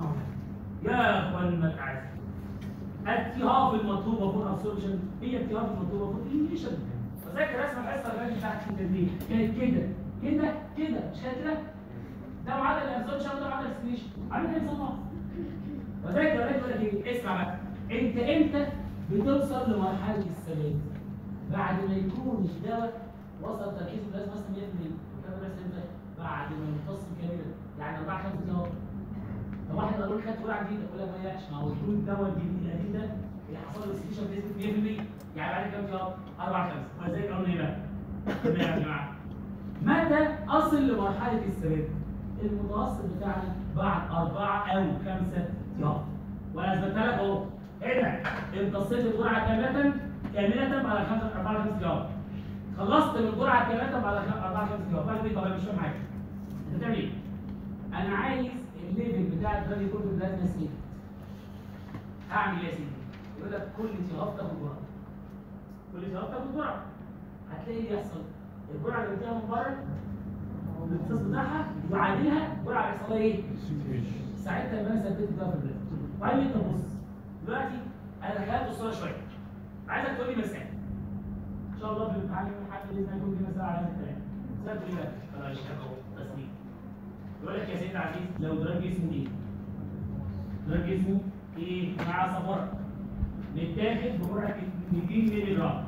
[SPEAKER 2] يا اخوانا العزيز التهاب المطلوبه فور ابسوربشن هي التهاب المطلوبه فور انيميشن فذاكر رسم الحصه اللي فاتت بتاعت التدريب كانت كده كده كده مش كانت كده ده معدل الابسوربشن وده معدل السكريشن عامل ايه نظام وذاكر ولا يقول لك ايه اسمع بقى انت امتى بتوصل لمرحله الثبات بعد ما يكون الدواء وصل تركيزه لازم مثلا 100% الكلام ده بس امتى بعد ما يمتص كاملا يعني 4 5 دقايق لو واحد قال لك خدت جرعه جديده يقول لك ما يقلقش ما هو يكون الدواء الجديد القديم ده اللي حصل له سكيشن بنسبه 100% يعني بعد كام شهر؟ اربع خمس ولذلك قالوا ايه بقى؟ قلنا يا جماعه متى اصل لمرحله الثبات؟ المتوسط بتاعنا بعد اربعه او خمسه شهر وانا اثبتت لك اهو هنا امتصيت الجرعه كامله كامله بعد خمسه اربعه خمس شهر خلصت من الجرعه كامله بعد اربعه خمس شهر بعد كده طب انا مش فاهم حاجه انت بتعمل ايه؟ انا عايز الليفل بتاع الدرجه يكون في البلازما سيد هعمل ايه يا سيدي؟ يقول لك كل شهر تاخد جرعه كل شهر تاخد جرعه هتلاقي ايه يحصل؟ الجرعه اللي بتجيها من بره الامتصاص بتاعها يعادلها جرعه بيحصل لها ايه؟ ساعتها يبقى انا ثبتت بقى في البلازما وبعدين انت بص دلوقتي انا دخلت الصوره شويه عايزك تقول لي مسائل ان شاء الله في الامتحان يوم الاحد باذن الله يكون في مسائل على هذا الكلام سالت ايه بقى؟ طلع الشهر تسليم يقول لك يا سيدي عزيز لو دراج اسمه ايه؟ دراج اسمه ايه؟ مع صفر متاخد بجرعه 200 مللي جرام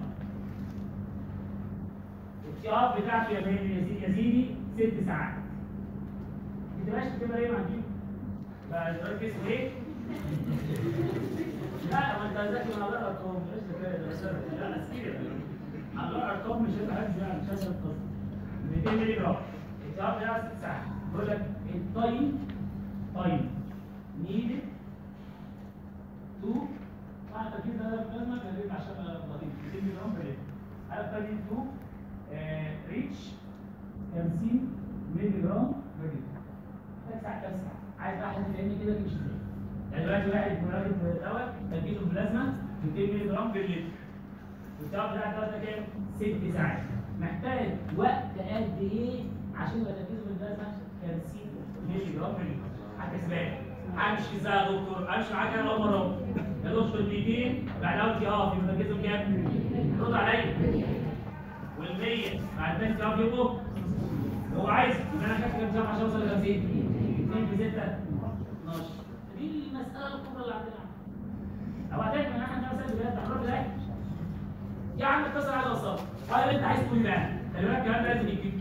[SPEAKER 2] التيار بتاعته يا بني يا سيدي يا سيدي ست ساعات ما تبقاش بتبقى ايه مع دي؟ بقى الدراج اسمه ايه؟ لا ما انت ذكي من على الارقام مش ذكاء ده لا اسئله على الارقام مش هيبقى حاجه يعني مش هيبقى القصه 200 مللي جرام التيار بتاعه ست ساعات بقول لك التايم تايم نيدد تو مع التركيز ده في البلازما كان عشان لطيف 200 ملي جرام في هذا التايم تو ريتش 50 ملي جرام في محتاج ساعه كام ساعه عايز بقى حد يفهمني كده تمشي ازاي يعني دلوقتي واحد واخد دواء تركيزه في البلازما 200 ملي جرام في اللتر والدواء بتاع الدواء ده كام؟ ست ساعات محتاج وقت قد ايه عشان يبقى تركيزه في البلازما 50 مللي جرام في اللتر هتسبق همشي ازاي يا دكتور؟ امشي معاك انا اول مره يا دكتور 200 بعدها قلت اه يبقى تركيزهم كام؟ رد عليا وال100 بعد ما انت يبقوا هو عايز يبقى انا خدت كام ساعه عشان اوصل ل 50 2 في 6 12 دي المساله الكبرى اللي عندنا او هتعرف ان احنا مثلا بجد هنروح ازاي؟ يا عم اتصل على الوسط قال انت عايز تقول بقى خلي بالك الكلام ده لازم يجيب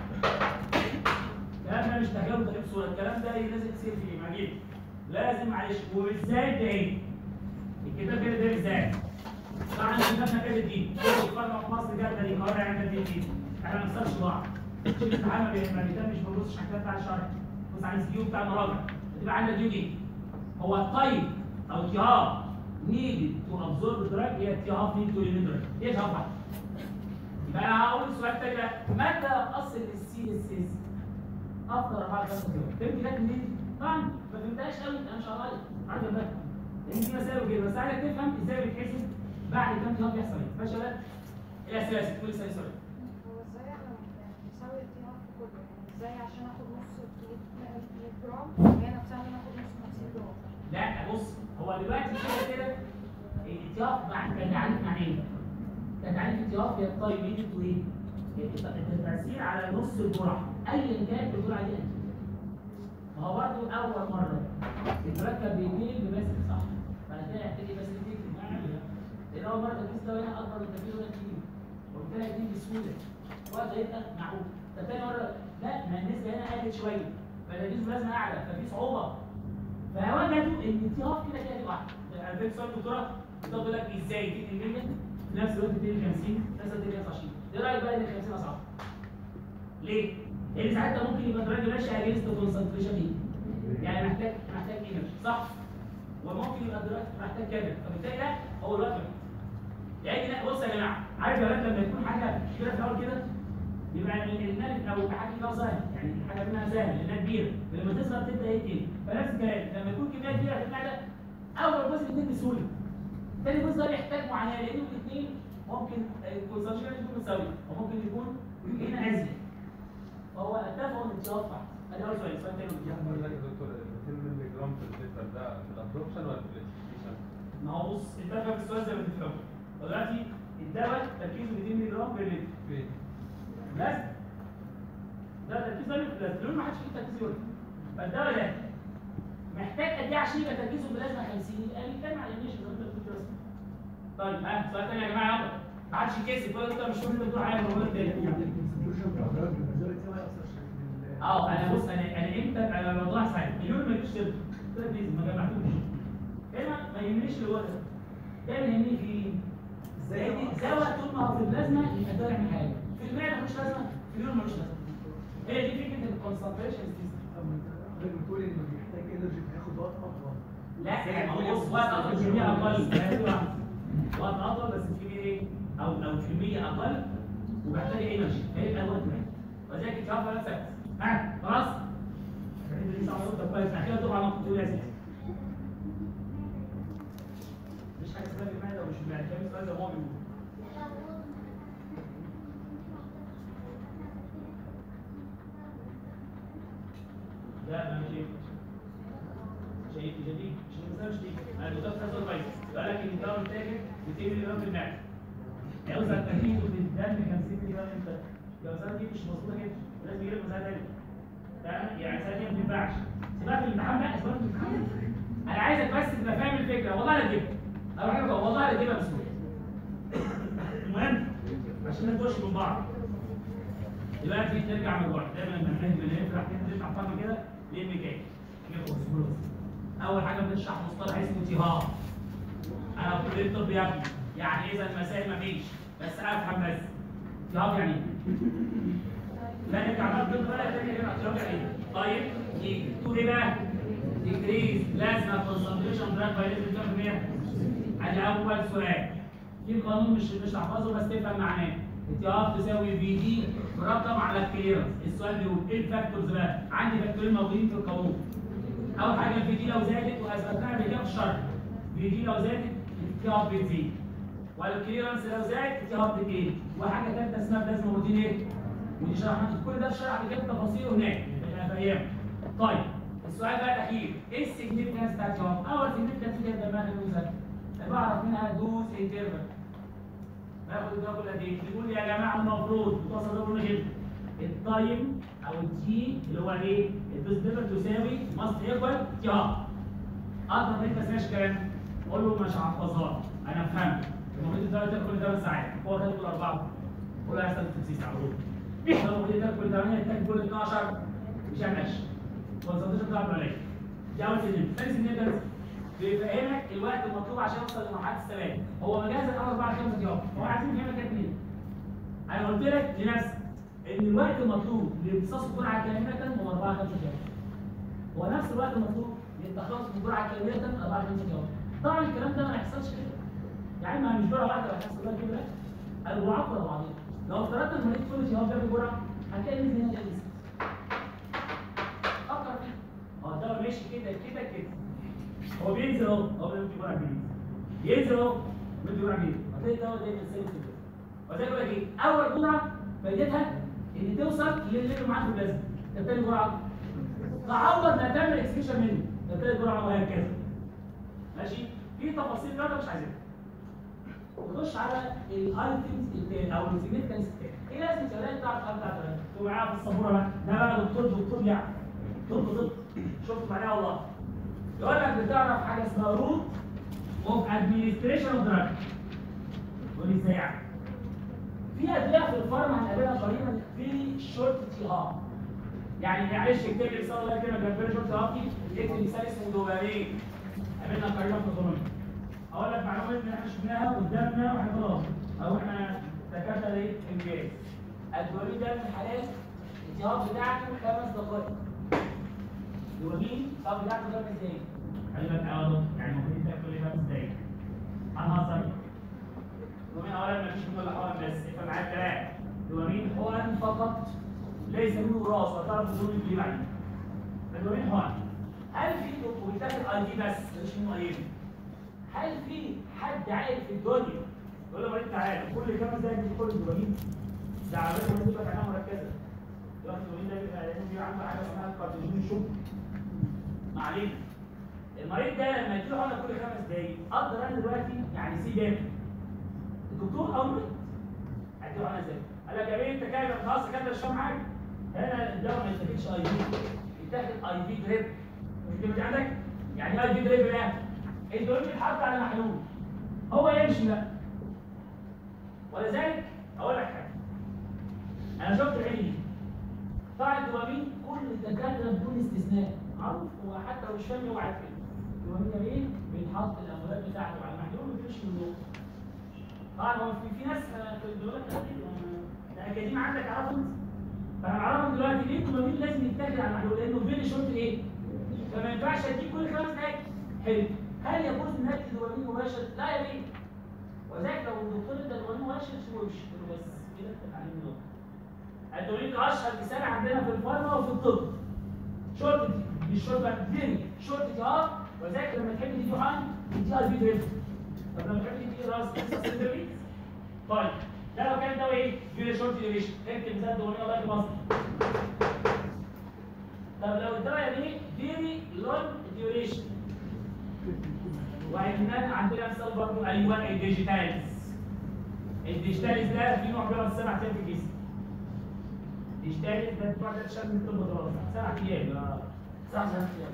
[SPEAKER 2] الكلام ده مش تجاوب تجيب صوره الكلام ده لازم تصير فيه معجب لازم معلش وبالذات ده ايه؟ الكتاب كده ده بالذات طبعا كتابنا كده دي الفرق في مصر جامده دي القاهره عندنا دي دي احنا ما نخسرش بعض شوف الامتحان ما بي- ما بيهتمش بنبصش على الكتاب بتاع الشرح بص على السكيو بتاع المراجع بتبقى عندك دي دي هو الطيب او التهاب نيدد تو ابزورب دراج هي التهاب نيد تو ليميت دراج ايه التهاب بقى؟ يبقى انا هقول السؤال تاني بقى متى اصل السي اس اس؟ افضل 4 5 كيلو فهمت جت منين؟ طبعا ما فهمتهاش قوي انا مش هقول عارف ده لان دي مسائل وكده بس عايزك تفهم ازاي بيتحسب بعد كام تهاب بيحصل ايه ماشي ولا لا؟ ايه الاسئله تقول لي سؤال سؤال
[SPEAKER 3] هو ازاي احنا بنساوي التهاب في كله يعني ازاي عشان اخد نص 100 جرام هي نفسها اللي ناخد نص 50 جرام
[SPEAKER 2] لا بص هو دلوقتي كده كده الاتياف مع كتعريف مع ايه؟ كتعريف الاتياف هي الطيب يجي تو ايه؟ التأثير على نص الجرعة أيا كانت الجرعة دي قد إيه. ما هو برضه أول مرة المركب بيتنقل بماسك صح بعد كده يحتاج بس تكتب معاه لأن أول مرة التركيز ده هنا أكبر من التركيز هنا كتير وبالتالي هيتنقل بسهولة وقت هيبقى معقول طب تاني مرة لا ما النسبة هنا قلت شوية فالتركيز لازم أعلى ففي صعوبة فوجدوا ان تي هاف كده كده واحد على فكره سؤال الدكتوره بتقول لك ازاي تدي المية في نفس الوقت تدي 50 في نفس الوقت تدي 25 ايه رايك بقى ان ال 50 اصعب؟ ليه؟ لان ساعتها ممكن يبقى الدراج ماشي اجينست كونسنتريشن ايه؟ يعني محتاج محتاج انرجي صح؟ وممكن يبقى الدراج محتاج كده فبالتالي ده هو الوقت يعني لا بص يا جماعه عارف يا ولاد لما يكون حاجه كده في الاول كده يبقى المال او حاجه كده سهل يعني حاجه منها سهل لانها كبيره ولما تصغر تبدا ايه تاني فنفس الكلام لما يكون كميه كبيره في المعده اول جزء يتم بسهوله تاني جزء ده يحتاج معاناه لان الاثنين ممكن الكونسنتريشن يكون مساوي وممكن يكون هنا ازيد فهو اتفقوا ان الجواب صح ادي اول سؤال السؤال الثاني
[SPEAKER 4] بقول لك يا دكتور ال 200 مللي جرام في الليتر ده في الابروبشن ولا في الاكسكريشن؟
[SPEAKER 2] ما هو بص اتفق في السؤال زي ما اتفقنا دلوقتي الدواء تركيزه 200 مللي جرام بير لتر
[SPEAKER 4] فين؟
[SPEAKER 2] لازم ده تركيز ده لازم لون ما حدش فيه تركيز يقول فالدواء ده محتاج قد ايه عشان يبقى تركيزه بلازما 50 يبقى بيتكلم على الانيشن زي ما انت بتقول كده طيب ها سؤال تاني يا جماعه يلا ما حدش يكسب ولا انت مش مهم انت بتقول حاجه ولا تاني اه انا بص انا انا امتى انا الموضوع سهل اليوم ما يجيش سيرته كده بليز ما جمعتوش هنا ما يهمنيش اللي هو ده دايما يهمني في ايه؟ ازاي زود طول ما هو في البلازما يبقى ده يعمل حاجه في المعده ملوش لازمه في اليوم ملوش لازمه هي دي فكره الكونسنتريشن
[SPEAKER 5] بتقول انه بيحتاج انرجي فياخد وقت اطول
[SPEAKER 2] لا ما هو بص وقت اطول كميه اقل وقت اطول بس الكميه ايه؟ او او كميه اقل وبحتاج انرجي فيبقى الوقت واحد وذلك الجواب ولا ثابت ها خلاص؟ لسه عملت كويس اخيرا طبعا ممكن تقول يا سيدي مش حاجه اسمها المعده ومش المعده كام سؤال زي ما هو بيقول لا ما مش شايف شايف جديد مش مثلا مش دي انا كنت بتحصل كويس يبقى لك ان الدواء بتاعك 200 مللي جرام في المعده يوصل تركيزه في الدم 50 مللي جرام امتى؟ لو سنه دي مش مظبوطه كده لازم يجيب مساله ثانيه تمام يعني سنه دي ما تنفعش سيبها في الامتحان بقى سيبها في الامتحان انا عايزك بس تبقى فاهم الفكره والله لا تجيبها انا بحبك والله لا تجيبها بسهوله المهم عشان نخش من بعض دلوقتي نرجع من بعض دايما لما نحب نفرح كده نشرح فاهمه كده ليه الميكانيك اول حاجه بنشرح مصطلح اسمه تيهار انا في كليه الطب يا ابني يعني اذا المسائل ما فيش بس افهم بس تيهار يعني ايه؟ لا انت عمال تقول ولا تاني هنا تيهار يعني ايه؟ طيب يجي تقول ايه بقى؟ ديكريز لازمه كونسنتريشن دراج فايليز كام في المية؟ ادي اول سؤال في قانون مش مش هحفظه بس تفهم معناه اتياف تساوي في دي مرقم على الكليرنس السؤال بيقول ايه الفاكتورز بقى عندي فاكتورين موجودين في القانون اول حاجه الفي دي لو زادت واثبتناها باجابه الشرط في دي لو زادت اتياف بتزيد والكليرنس لو زاد اتياف بتقل وحاجه ثالثه اسمها بلازما روتين ايه ودي شرحنا كل ده شرح بجد تفاصيله هناك احنا في ايام طيب السؤال بقى الاخير ايه السيجنيفيكانس بتاعت الجواب اول سيجنيفيكانس كده دماغ الموزه بعرف منها دوز انترفال ناخد الدواء كل قد ايه؟ بيقول يا جماعه المفروض بتوصل ده قلنا كده التايم او التي اللي هو ايه؟ الدوز نيفر تساوي ماست ايكوال تي ار اقدر انت ما تسمعش كلام قول له مش هحفظها انا فهمت المفروض الدواء تاكل كل 8 ساعات هو خد كل اربعه قول له هيحصل تنسيق على طول لو المفروض تاكل كل 8 تاكل كل 12 مش هنش كونسنتريشن بتاعه قليل دي اول سنين ثاني سنين بيفهمك الوقت المطلوب عشان يوصل لمرحله الثبات هو مجاز الاول بعد خمس يوم هو عايزين يفهمك كده ليه انا قلت لك لنفسك ان الوقت المطلوب لامتصاص الجرعه كامله هو 4 5 يوم هو نفس الوقت المطلوب للتخلص من الجرعه كامله 4 5 يوم طبعا الكلام ده ما يحصلش كده يعني ما مش جرعه واحده هتحصل لها كده لا الجرعات ورا بعضيها لو افترضنا ان المريض كل يوم بياخد جرعه هتلاقي النسبه هنا تقل فكر فيه اه الدواء ماشي كده كده كده هو بينزل اهو هو بينزل جرعه جديد ينزل اهو بينزل جرعه جديد هتلاقي الدواء دايما ثابت كده وزي يقول لك ايه اول جرعه فايدتها ان توصل للي معاك في البلازما ده تاني جرعه تعوض ما تعمل اكسكيشن منه ده تالت جرعه وهكذا ماشي في تفاصيل كده مش عايزينها نخش على الايتمز التاني او السيجنفكنس التاني ايه لازم تلاقي بتاع الخط بتاع التاني تبقى معاها في السبوره بقى ده بقى دكتور دكتور يعني طب طب شفت معناها والله يقول لك بتعرف حاجه اسمها روت اوف ادمنستريشن اوف دراج تقول لي ازاي يعني في ادويه في الفارما هنقابلها قريبا في شورت تي ار يعني معلش اكتب لي مثال الله يكرمك جنبنا شفت اهوتي اكتب مثال اسمه دوبامين قابلنا قريبا في الظلم اقول لك معلومات ان احنا شفناها قدامنا واحنا خلاص او احنا دكاتره ايه امتياز الدوبامين ده من الحالات الالتهاب بتاعته خمس دقائق دوبامين الالتهاب بتاعته خمس دقايق
[SPEAKER 1] خلي بالك يا ولد يعني المفروض انت كل خمس دقايق هنهزر
[SPEAKER 2] دوبامين اولا ما فيش منه الا حقن بس افهم معايا الكلام دوبامين حقن فقط ليس منه وراثه تعرف الدوبامين اللي بعدين الدوبامين حقن هل في وبيتاخد اي دي بس مش منه اي دي هل في حد عاقل في الدنيا يقول له مريض تعالى كل خمس دقايق بيدخل الدوبامين ده عمليه مريض يبقى عينها مركزه دلوقتي الدوبامين ده بيبقى لانه بيبقى عنده حاجه اسمها كارتيجين شوك ما علينا المريض ده لما يديله حقنه كل خمس دقايق اقدر انا دلوقتي يعني سي داتا الدكتور او المريض هديله حقنه ازاي؟ قال لك يا بيه انت كده خلاص كده مش فاهم حاجه هنا الدواء ما يتاخدش اي في يتاخد اي في دريب مش كده عندك؟ يعني ايه اي في دريب بقى؟ الدواء بيتحط على محلول هو يمشي بقى ولذلك اقول لك حاجه انا شفت العين دي طبعا الدوبامين كل الدكاتره بدون استثناء معروف هو حتى لو مش فاهم هو عارف ايه الدوبامين ده ايه بيتحط الاموال بتاعته على المحلول ما بيمشي من النور طبعا هو في, في ناس في الدولات ده اكاديمي عندك عرفهم فانا بعرفهم دلوقتي ليه الدوبامين لازم يتاخد على المحلول لانه فين شورت ايه فما ينفعش اديك كل خمس دقايق حلو هل يجوز ان ادي دوبامين مباشر؟ لا يا بيه وذلك لو الدكتور ادى دوبامين مباشر سيبه يمشي يقول له بس كده انت عليه النقطه الدوبامين اشهر مثال عندنا في الفارما وفي الطب شورت مش شورت بقى فيري شورت اه وذلك لما تحب تدي حقن تدي اي بي دريب طب لما تحب تدي راس سنتري طيب ده لو كان دواء ايه؟ فيري شورت ديوريشن اكتب مثال دوبامين الله يكرمك طب لو الدواء دي فيري لونج ديوريشن وعندنا عندنا مثال برضه ايوه الديجيتالز الديجيتالز ده في نوع بيقعد سبع ايام في الجسم الديجيتالز ده بتوع ده شغل من الطب دراسه سبع ايام آه، سبع سبع ايام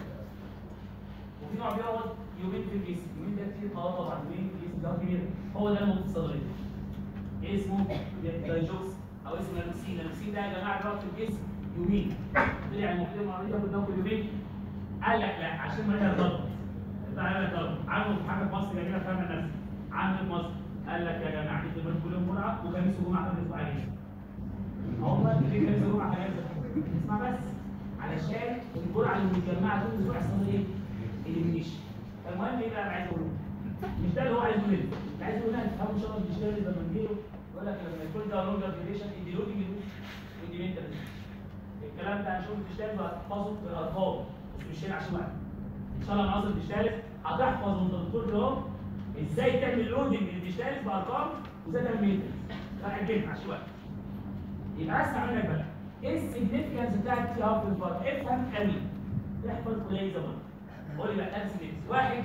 [SPEAKER 2] وفي نوع بيقعد يومين في الجسم يومين ده كتير اه طبعا يومين في الجسم ده كبير هو ده الموت الصدري ايه اسمه دايجوكس او اسمه نانوكسين نانوكسين ده يا جماعه بيقعد في الجسم يومين طلع المحيط المريض ياخد دواء يومين قال لك لا عشان ما يتغلط تعالى طب عملوا في حاجه في مصر جميله فاهمه الناس عامل في مصر قال لك يا جماعه دي كل يوم جمعه وخميس وجمعه ثلاث اسبوعين هم في خميس وجمعه ثلاث اسمع بس علشان الجرعه اللي متجمعه طول الاسبوع يحصل له ايه؟ اليمينيشن فالمهم ايه بقى انا عايز اقوله مش ده اللي هو عايز يقوله اللي عايز يقوله تفهموا ان شاء الله بيشتغل لما نجيله يقول لك لما يكون ده لونجر ديوريشن انديلوتنج انديمنتال الكلام ده هنشوف بتشتغل وهتحفظه بالارقام بس مش هنا عشان واحد ان شاء الله العناصر الديجيتاليز هتحفظ وانت بتقول كده ازاي تعمل لودنج للديجيتاليز بارقام وازاي تعمل ميترز فهجيب عشان واحد يبقى اسمع منك بقى ايه السيجنفكنس بتاع التي ار في الفرق افهم قوي احفظ قليل زمان قول لي بقى امسك واحد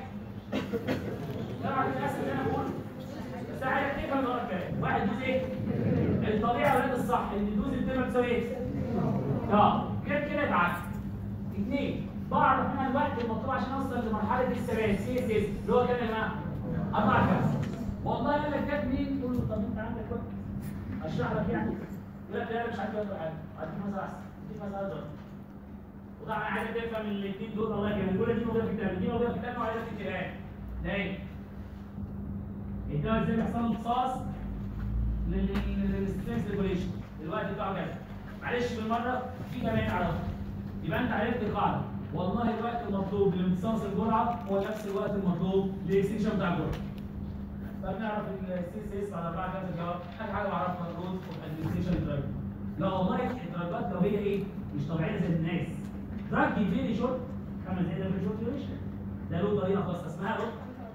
[SPEAKER 2] طبعا الاسم اللي انا بقوله بس عايزك تفهم ده الكلام واحد دوز ايه؟ الطبيعي ولاد الصح ان دوز الدم بتساوي ايه؟ اه كده كده يبقى اثنين بعرف منها الوقت المطلوب عشان اوصل لمرحله الثبات سي اس اس اللي هو كام يا جماعه؟ 4 5 والله قال لك كام مين؟ تقول له طب انت عندك وقت اشرح لك يعني يقول لك لا أنا مش عارف ولا حاجه اديك مثلا احسن اديك مثلا اصغر وطبعا عايزك تفهم الاثنين دول الله يكرمك الاولى دي موجوده في الكتاب دي موجوده في الكتاب وعايزك تكتبها ليه؟ الدواء ازاي بيحصل له امتصاص للستريس ريجوليشن الوقت بتاعه كذا معلش بالمره في كمان اعرفه يبقى انت عرفت القاعده والله الوقت المطلوب لامتصاص الجرعه هو نفس الوقت المطلوب للاكستنشن بتاع الجرعه فبنعرف السي اس اس على 4 5 جواب اخر حاجه بعرفها الرول اوف ادمنستريشن دراج لا والله الدرجات لو هي ايه مش طبيعيه زي الناس دراج فيري شورت خمس دقايق ده فيري شورت ديوريشن ده له طريقه خاصه اسمها رو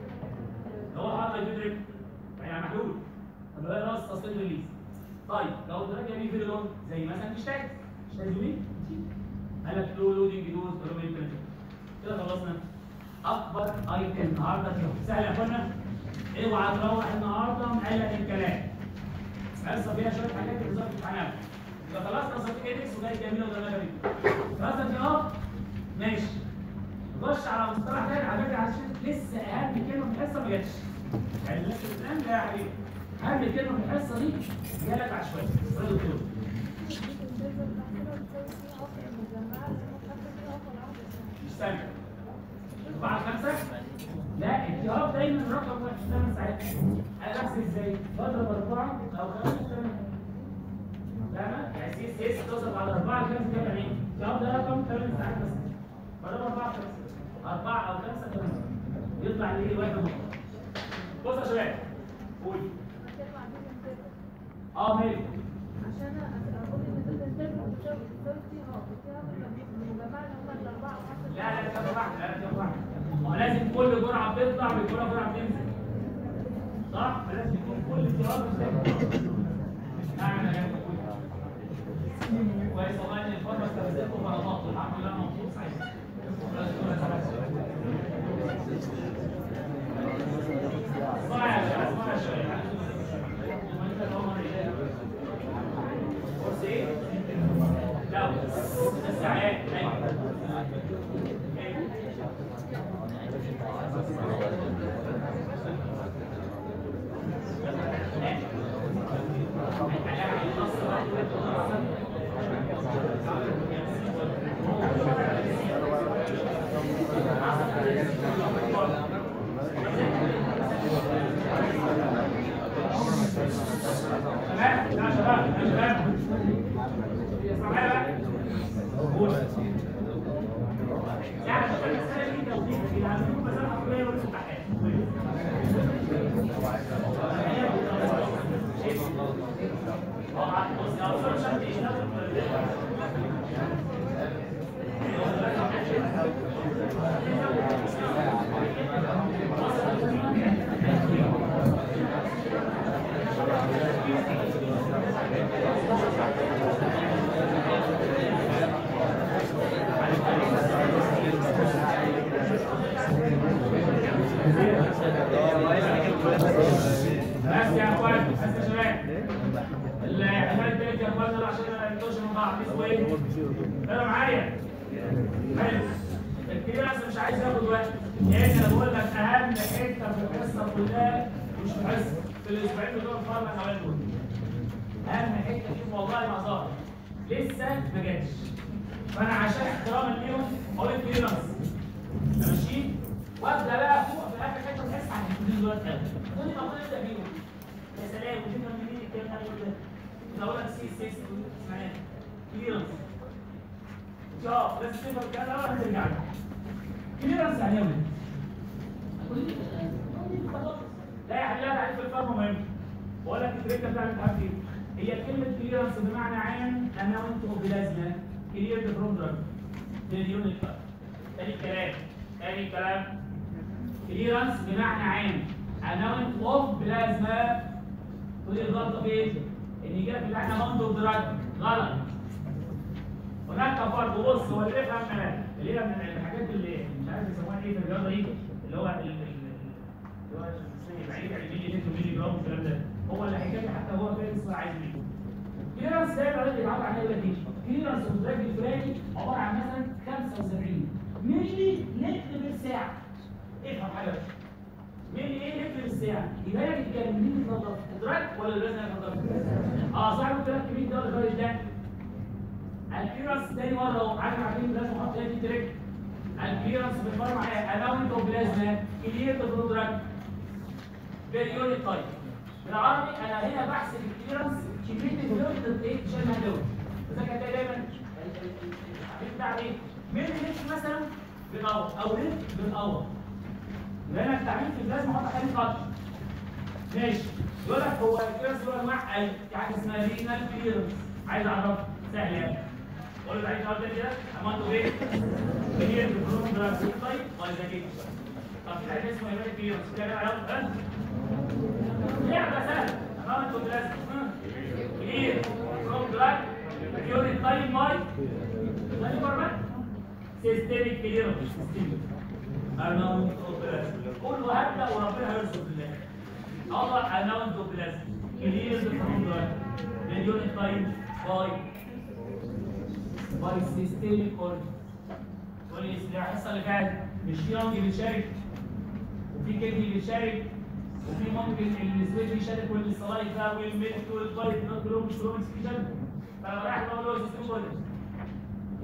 [SPEAKER 2] هو حاطط يدرك يعني محلول طب هو راس تصليح ريليز طيب لو الدرجه دي فيري لونج زي مثلا تشتاج تشتاج يومين قال لك لو لودنج دوز رومين كده خلصنا اكبر ايتم النهارده فيهم سهل يا اخوانا اوعى تروح النهارده معلق الكلام حصه فيها شويه حاجات في وزاره الامتحانات يبقى خلاص قصه ايدكس وجاي جميله ودماغها دي قصه دي اه ماشي خش على مصطلح تاني على فكره عشان لسه اهم كلمه في الحصه ما جاتش يعني لسه بتنام لا يا حبيبي اهم كلمه في الحصه دي جالك عشوائي يا دكتور
[SPEAKER 3] بتساوي سي اوف مجمعة لما تحط سي اوف والعرض
[SPEAKER 2] مش ثانية أربعة خمسة لا الجواب دايما رقم واحد ثمان ساعات أنا بحسب إزاي؟ بضرب أربعة أو خمسة ثمانية فاهمة؟ يعني سي اس اس توصل على أربعة خمسة كام يعني؟ الجواب ده رقم ثمان ساعات بس بضرب أربعة خمسة أربعة أو خمسة ثمانية يطلع لي واحد نقطة بص يا شباب قول
[SPEAKER 3] هتطلع دي من كده
[SPEAKER 2] اه مالك
[SPEAKER 3] عشان اقول ان دول الانتجرال بتساوي بتساوي سي اوف سي اوف المجمعة اللي هم الاربعة وخمسة
[SPEAKER 2] لا لا كام واحد لا كام واحد ما هو لازم كل جرعة بتطلع بكل جرعة بتنزل صح؟ فلازم يكون كل الجواب بتاعك نعم يا جماعة كويس والله ان الفترة استخدمته غلطات الحمد لله أنا مبسوط سعيد اسمع يا شباب اسمع يا شباب وما انت تؤمر إيه؟ كورس ايه؟ لا الساعات ايوه تمام يا شباب يا شباب اسمع معايا بقى قول يعني عشان السنه دي توضيح كده هنشوف مساله حقيقيه ولا امتحان بص يا استاذ عشان بس يا اخوان بس يا شباب الاحتمال التالت يا اخوان دول عشان ما نتوش من بعض اسمه ايه؟ انا معايا حلو الكليرنس مش عايز ياخد وقت يعني انا بقول لك اهم حته في القصه كلها مش في الحصه في الاسبوعين بتوع الفرق الاولاني دول اهم حته فيهم والله ما ظهر لسه ما جاتش فانا عشان احتراما ليهم اقول الكليرنس ماشي وابدا بقى فوق في اخر حته تحس عن الكليرنس دلوقتي قوي دول المفروض نبدا بيهم يا سلام وجبنا منين الكلام ده كله ده اقول لك سي اس اس اسمها كليرنس اه بس تفهم الكلام ده وهترجع له كليرنس يعني ايه يا ولد؟ لا يا حبيبي تعريف الفرق مهم بقول لك التريكه بتاعت الامتحان دي هي كلمه كليرنس بمعنى عام اماونت اوف بلازما كلير فروم دراج مليون الفرق تاني كلام تاني كلام كليرنس بمعنى عام اماونت اوف بلازما ودي الغلطه فين؟ ان يجي لك بتاع اماونت اوف دراج غلط هناك فرق بص هو اللي يفهم اللي هي من الحاجات اللي مش عارف يسموها ايه في الرياضه دي اللي هو ال- ال- ال- اللي هو بعيد عن الميلي لتر ميلي جرام والكلام ده هو اللي هيكفي حتى هو فارس وعايز منه كليرنس ده العدد اللي بيتعرض عليه يقول لك ايه؟ كليرنس الدراج الفلاني عباره عن مثلا 75 ملي لتر بالساعه افهم حاجه بس. ملي ايه لتر بالساعه يبقى لك الكلام مين يتنضف الدراج ولا اللازم يتنضف؟ اه صاحب الكلام الكبير ده ولا الخارج ده الكليرنس تاني مره اهو عارف عارفين لازم احط ايه دي تريك الكليرنس بالمره معايا اماونت اوف بلازما كلير تو دراج بيريونيك تايب بالعربي انا هنا بحسب الكليرنس كميه الفلويد ايه شايلها دول لذلك هتلاقي دايما التعريف بتاع ايه؟ ملي لتر مثلا بالاور او لتر بالاور يبقى انا التعريف في البلازما احط عليه خط ماشي يقول لك هو الكليرنس هو انواع أي- في حاجه اسمها رينال كليرنس عايز اعرفها سهل يعني قول له عايز اقول تاني كده امانته ايه؟ كلير بروم دراج طيب ولا كده طب في حاجه اسمها رينال كليرنس كده على ها لعبه سهله امانته بلازما كلير بروم دراج يورين طيب ماي ثاني مره سيستميك كليرنس سيستميك اماونت اوف بلازما كله هبدا وربنا هيرزق بالله اضع اماونت اوف بلازما كلير بروم دراج مليون طيب باي باي سيستميك اورجن تقول لي الحصه اللي فاتت مش في رمزي بيشارك وفي كدني بيشارك وفي ممكن السويت بيشارك والصلايف بقى والميلك والبايت كلهم مش كلهم بيشاركوا فانا رايح بقول له سيستميك اورجن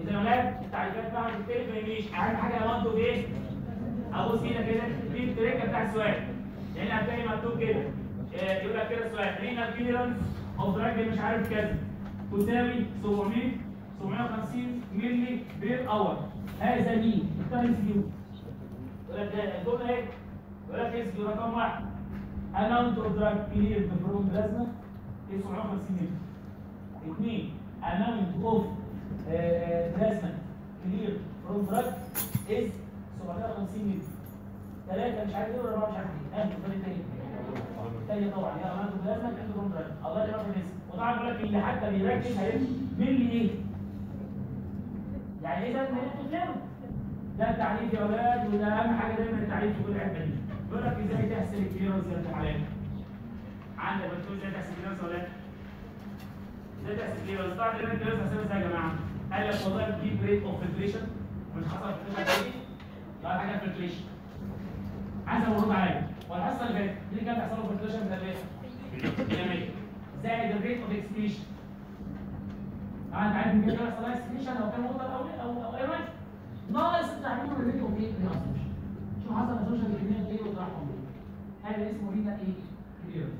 [SPEAKER 2] اذا اولاد التعريفات بقى بتختلف ما يمشيش اهم حاجه امانته بايه؟ ابص هنا كده دي التريكه بتاع السؤال لان هتلاقي مكتوب كده آه، يقول لك كده السؤال رينال كليرنس اوف دراج مش عارف كذا تساوي 700 750 مللي بير اور هذا مين؟ اختار الفيو يقول لك ده الجمله ايه؟ يقول لك اسم رقم واحد amount of drug cleared from plasma is 750 مللي اثنين amount of uh, plasma cleared from drug is 750 مللي ثلاثة مش عارف ايه ولا مش عارف ايه اه الفرق التاني التانية طبعا يا امانة بلازما كانت from drug الله يرحمه الناس وطبعا بقول لك اللي حتى بيركز هيمشي ملي ايه؟ يعني اذا ما تفهموا ده التعريف يا اولاد وده اهم حاجه دايما التعريف في كل حته دي بيقول لك ازاي تحسب الكليرنس يا امتحانات عندك بتقول ازاي تحسب الكليرنس ولا لا؟ ازاي تحسب الكليرنس؟ طبعا الكليرنس هحسبها ازاي يا جماعه؟ قال لك والله تجيب ريت اوف فلتريشن مش حصل فلتريشن تاني لا حاجه فلتريشن عايز ارد عليا والحصه اللي فاتت دي كانت تحصل له فلتريشن من الريت زائد الريت اوف اكسبريشن طبعا انت عارف ان كده يحصل لها اكسبريشن لو كان ووتر او او او ايرون ناقص التعليم الريت اوف ايه؟ شوف حصل اسوشيال كميه ايه وطرحهم هذا اسمه رينا ايه؟ كليرنس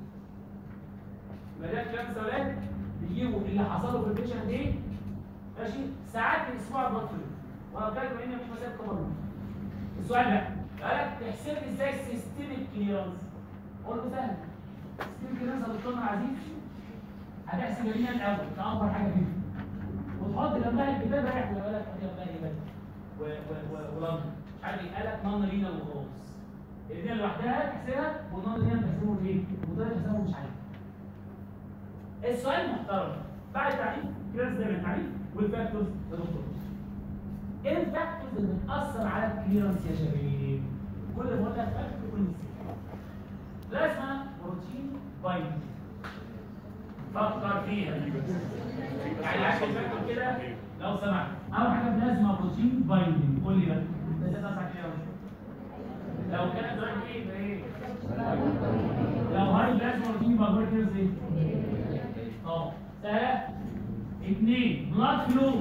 [SPEAKER 2] يبقى ده كلام سؤالات بيجيبوا اللي حصل له في البيشن ايه ماشي ساعات في الاسبوع البطل وانا كاتب ان مفيش مسائل كبر السؤال ده قال لك تحسب لي ازاي السيستميك كليرنس قول له سهل السيستميك كليرنس يا دكتور عزيز هتحسب الرينا الاول ده اكبر حاجه فيه وتحط جنبها الكتاب رايح ولا بالك تحط جنبها ايه بقى و و و ولندن مش عارف ايه قال لك نون رينال وخلاص الاثنين لوحدها تحسبها والنون رينال تحسبه ايه؟ وده تحسبه مش عارف السؤال محترم بعد التعريف كليرنس دايما التعريف والفاكتورز يا دكتور ايه الفاكتورز اللي بتاثر على الكليرنس يا شباب؟ كل ما اقول لك فاكتور كل بلازما بروتين بايندنج فكر فيها يعني عشان فاكر كده لو سمحت اول حاجه بلازما بروتين بايندنج قول لي بقى ده ازاي تصحى كده لو كانت دراج ايه يبقى ايه لو هاي بلازما بروتين يبقى دراج كده ازاي اه سهله اثنين بلاد فلو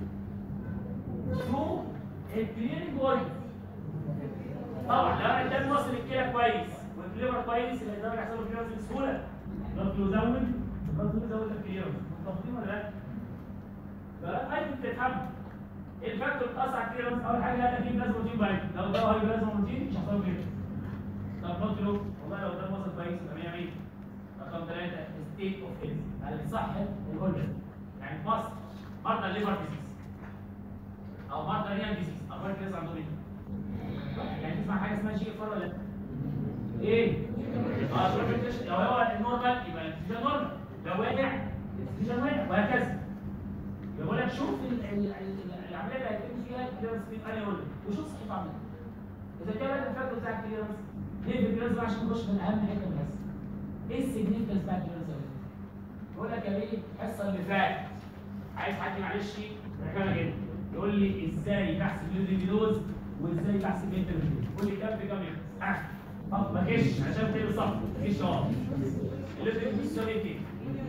[SPEAKER 2] تو الكلينيك اورجن طبعا لو انا الدم وصل الكلى كويس والليفر كويس اللي يقدر يحصل له كليرنس بسهوله بلاد فلو زود بلاد فلو زود الكليرنس متفقين ولا لا؟ فلا عايز تفهم ايه الفاكتور بتاثر على الكليرنس اول حاجه قال لك ايه بلازما بروتين باين لو ده هاي بلازما بروتين مش هيحصل له كليرنس طب بلاد فلو والله لو الدم وصل كويس يبقى 100 100 رقم ثلاثه ستيت اوف هيلث على صحه الاورجن يعني في مصر مرضى الليفر ديزيز او مرضى ريال ديزيز اخبار الناس عندهم ايه؟ يعني تسمع حاجه اسمها جي اف ار ولا لا؟ ايه؟ اه لو هو النورمال يبقى الانتيجن نورمال لو واقع الانتيجن واقع وهكذا يقول لك شوف ال- ال- ال- العمليه اللي هيتم فيها الكليرنس في انهي اورجن وشوف صحته عامله ايه. اذا كان الفاكتور بتاع الكليرنس ليه في الكليرنس بقى عشان نخش من اهم حته بس ايه السيجنيفيكانس بتاع الكليرنس يقول لك يا بيه الحصه اللي فاتت عايز حد معلش ركبه كده يقول لي ازاي بحسب الليدوز وازاي بحسب الانترفيو قول لي كام في كام يخلص اه طب ما كش عشان تبقى صح ما كش اه الليدوز بيساوي ايه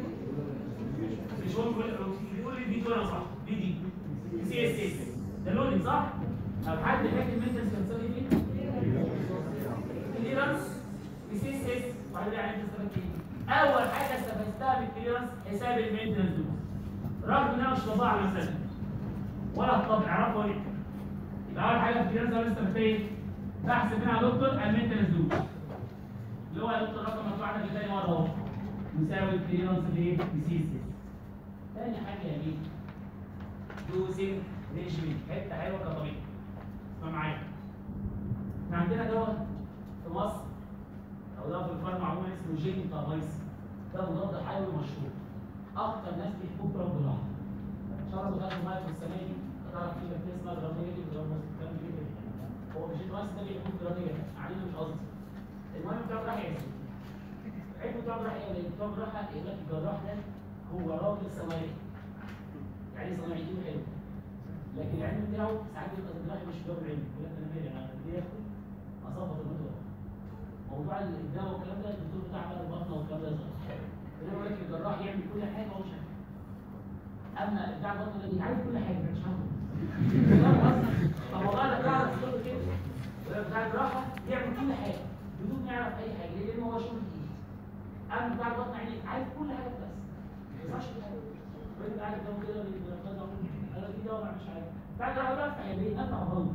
[SPEAKER 2] مش هو بيقول بيقول لي دي دول صح دي دي سي اس اس ده لودنج صح طب حد فاكر المينتنس كان بيساوي ايه كليرنس سي اس اس وبعدين يعني انت استفدت ايه اول حاجه استفدتها بالكليرنس حساب المينتنس دوز رغم ان انا مش طباع على المسألة ولا الطبع اعرفه ايه يبقى اول حاجه في الكليرنس انا استفدت ايه بحسب منها يا دكتور المينتنس دوز اللي هو يا دكتور رقم مكتوب عندك تاني مره اهو يساوي الكليرنس الايه بسي اس اس تاني حاجه يا بيه دوزنج ريجيمنت حته حلوه كطبيب اسمع معايا احنا عندنا دواء في مصر او ده في الفارما عموما اسمه جينيتامايسين ده مضاد حيوي مشهور اكتر ناس بيحبوه برب الراحه ان شاء الله دخلت معايا في السنه دي هتعرف في بكتيريا اسمها جرانيه دي جرانيه دي هو مش الجينيتامايسين ده بيحبوه جرانيه علينا مش قصدي المهم بتوع الراحه يا سيدي عيب بتوع الراحه ايه لان بتوع الراحه يقول لك الجراح ده هو راجل صنايعي يعني صنايعي دي حلو لكن العلم بتاعه ساعات بيبقى الجراح مش جواب علم يقول لك انا مالي انا ليه اخد اظبط الموضوع موضوع الدواء والكلام ده الدكتور بتاع عمل البطنه والكلام ده صح انا بقول لك الجراح يعمل كل حاجه وهو مش عارف اما بتاع البطن الذي عارف كل حاجه مش فاهم طب والله ده بيعرف يشتغل كده ولا بتاع الجراحه بيعمل كل حاجه بدون ما يعرف اي حاجه ليه؟ لان هو شغل بايد اما بتاع البطن يعني عارف كل حاجه بس ما ينفعش كل حاجه وانت قاعد قدامه كده بيتغدى انا في ده وما مش عارف بتاع الجراحه ده افتح ليه؟ افتح خالص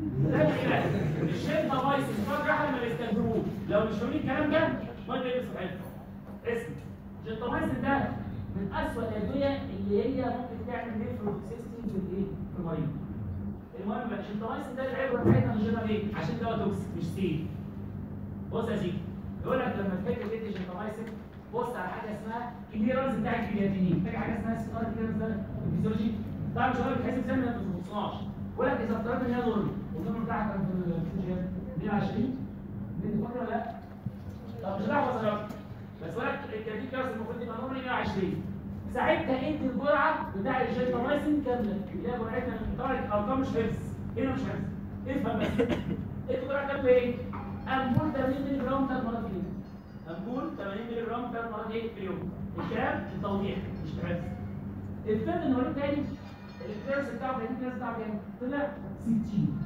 [SPEAKER 2] الشيء ده بايظ الفرق احنا ما بيستخدموش لو مش فاهمين الكلام ده ما تلبس في حته اسم جنتامايسين ده من اسوأ الادويه اللي هي ممكن تعمل نيفروتوكسيستي في الايه؟ في المريض المهم بقى الجنتامايسين ده العبره بتاعتنا من جنرال ايه؟ عشان ده توكسيك مش سيف بص يا سيدي يقول لك لما تفكر تدي جنتامايسين بص على حاجه اسمها كليرنس بتاع الكرياتينين فاكر حاجه اسمها سي ار كليرنس ده في الفيزيولوجي طبعا مش هقول لك بتحسب زي ما انت ما بتصنعش بقول لك اذا افترضنا ان هي ضر والنمر بتاعها كان في الفيزيولوجي 120 انت فاكر ولا لا؟ طب مش هتحفظ الرقم بس ولك الكرياتين كلاس المفروض يبقى نمر 120 ساعتها ادي الجرعه بتاع الجينتامايسين كامله اللي هي جرعتنا طبعا الارقام مش حفظ هنا مش حفظ افهم بس ادي الجرعه كامله ايه؟ امبول 80 مللي جرام ثلاث مرات في اليوم امبول 80 مللي جرام ثلاث مرات ايه في اليوم الكلام التوضيح مش حفظ الفيلم النهارده الثاني الكلاس بتاعه الكلاس بتاعه كام؟ طلع 60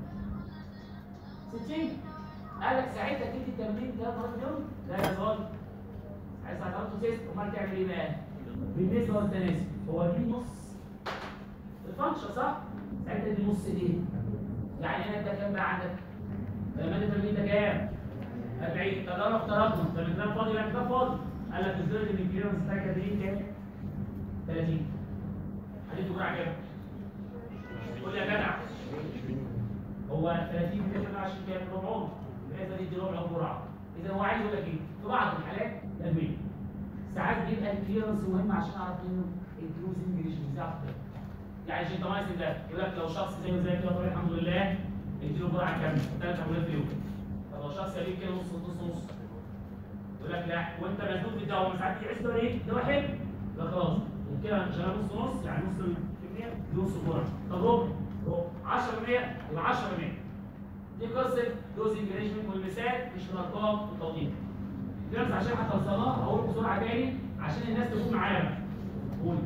[SPEAKER 2] 60 قال لك ساعتها تدي التمرين ثلاث مرات في اليوم لا يا ظالم عايز تعرفوا سيست امال تعمل ايه بقى؟ بالنسبه للتناسب هو دي نص الفانكشن صح؟ ساعتها دي نص ايه؟ يعني هنا انت كام بقى عندك؟ لما انت التمرين ده كام؟ 40 طب انا افترضنا طب الكلام فاضي ولا الكلام فاضي؟ قال لك الزر اللي الكليرنس بتاعك قد ايه كام؟ 30 هتدي جرعه كام؟ قول لي يا جدع هو 30 في 20 كام؟ ربع عمر لازم يدي ربع جرعه اذا هو عايز يقول لك ايه؟ في بعض الحالات تدوين ساعات بيبقى الكليرنس مهم عشان اعرف انه الدروز انجلش بتاعه يعني الجنتامايسين ده يقول لك لو شخص زي ما زي كده طبعا الحمد لله اديله جرعه كامله ثلاث حملات في اليوم طب لو شخص قليل كده نص نص نص يقول لك لا وانت مزنوق في الدواء ساعات يعيش دواء ايه؟ دواء حلو يبقى خلاص كده شغال نص نص يعني نص الكميه دي نص الجرعه طب ربع ربع 10% يبقى 10% دي قصه دوز انجريجمنت والمثال مش من ارقام التوضيح درس عشان حتى اوصلها اقول بسرعه تاني عشان الناس تكون معايا بقى. قول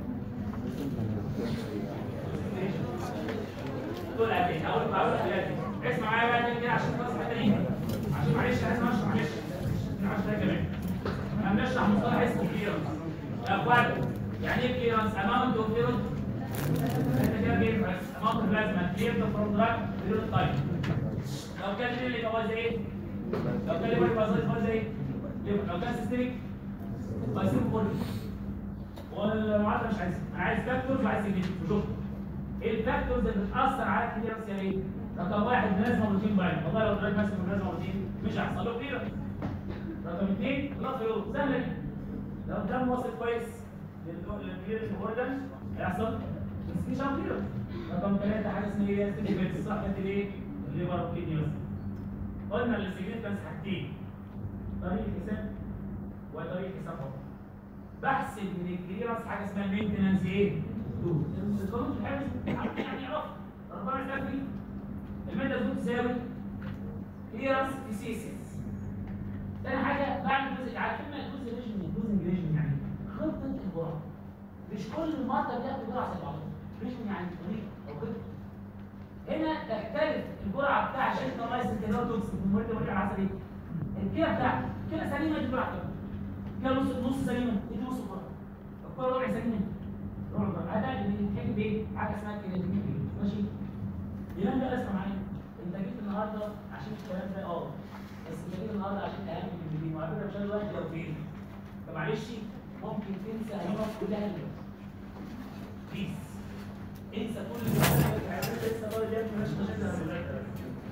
[SPEAKER 2] دول قد اقول بقول دلوقتي اسمع معايا بقى تاني كده عشان خلاص محتاجين عشان معلش انا لازم اشرح معلش معلش ده كمان انا بنشرح مصطلح اسمه كليرنس يا اخوان يعني ايه كليرنس اماونت اوف كليرنس انت كده جايب بس اماونت اوف بلازما كليرنس فروم دراج كليرنس تايم لو كان اللي يبقى زي ايه لو كان ليبر يبقى زي ايه لو كان سيستميك يبقى يسيبه كله والمعادله مش عايزها انا عايز فاكتورز وعايز سيجنيفيك وشوف ايه الفاكتورز اللي بتاثر على الكليرنس يعني ايه رقم واحد بلازما روتين باين والله لو دراج ماسك بلازما روتين مش هيحصل له كليرنس رقم اثنين بلاد فلو سهله دي لو الدم واصل كويس للكليرنس اورجن هيحصل بس مش كليرنس رقم ثلاثه حاجه اسمها ايه ستيفيتس صح انت ليه الليبر والكدني بس قلنا السيجنيفيكانس حاجتين طريقه حساب وطريقه حساب فقط بحسب من الكليرنس حاجه اسمها مينتنانس ايه؟ دول القانون في الحفظ يعني يعرف ربنا يسال فيه الماده دول تساوي كليرنس في سي اس اس تاني حاجه بعمل جزء على كلمه الجزء ريجن الجزء ريجن يعني خطه الجرعه مش كل مره بياخد جرعه زي بعضها ريجن يعني طريقه او خطه هنا تختلف الجرعه بتاع شركه مايس الكينوتوكس من مريض مريض على حسب ايه؟ الكلى بتاعته الكلى سليمه دي جرعه كام؟ كلى نص نص سليمه دي نص جرعه الكلى ربع سليمه ربع جرعه هذا اللي بيتحكي بايه؟ حاجه اسمها كرياتينين ماشي؟ الكلام ده اسمع معايا انت جيت النهارده عشان الكلام ده اه بس انت جيت النهارده عشان اهم من المدين وعلى فكره مش انا الواحد لو فين فمعلش ممكن تنسى ايامك كلها اليوم بليز انسى كل اللي بتعمله لسه طالب يا ابني مش مشاكل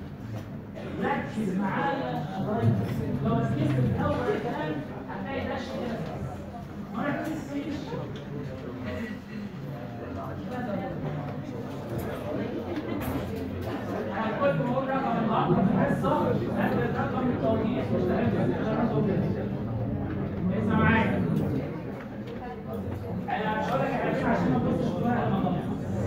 [SPEAKER 2] ركز معايا يا ريس لو ركزت في اول الكلام هتلاقي ده شيء كده ما ركزتش انا كنت بقول رقم النهارده في الحصه هات رقم التوقيت مش اسمع معايا انا مش هقول لك حاجه عشان ما تبصش في ورقه الموضوع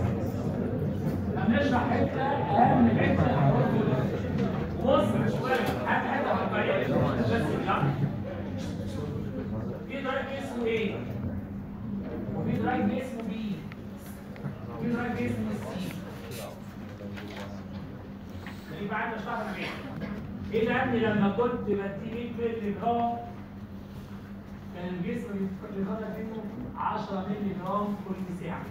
[SPEAKER 2] هنشرح حته اهم حته بص مش ورقه حتى حته واقعيه بس لا في دراج اسمه ايه وفي دراج اسمه بي يبقى عندي اشرح انا ايه اذا ابني لما كنت بدي 100 مللي جرام كان الجسم بيخرج منه 10 مللي جرام كل ساعه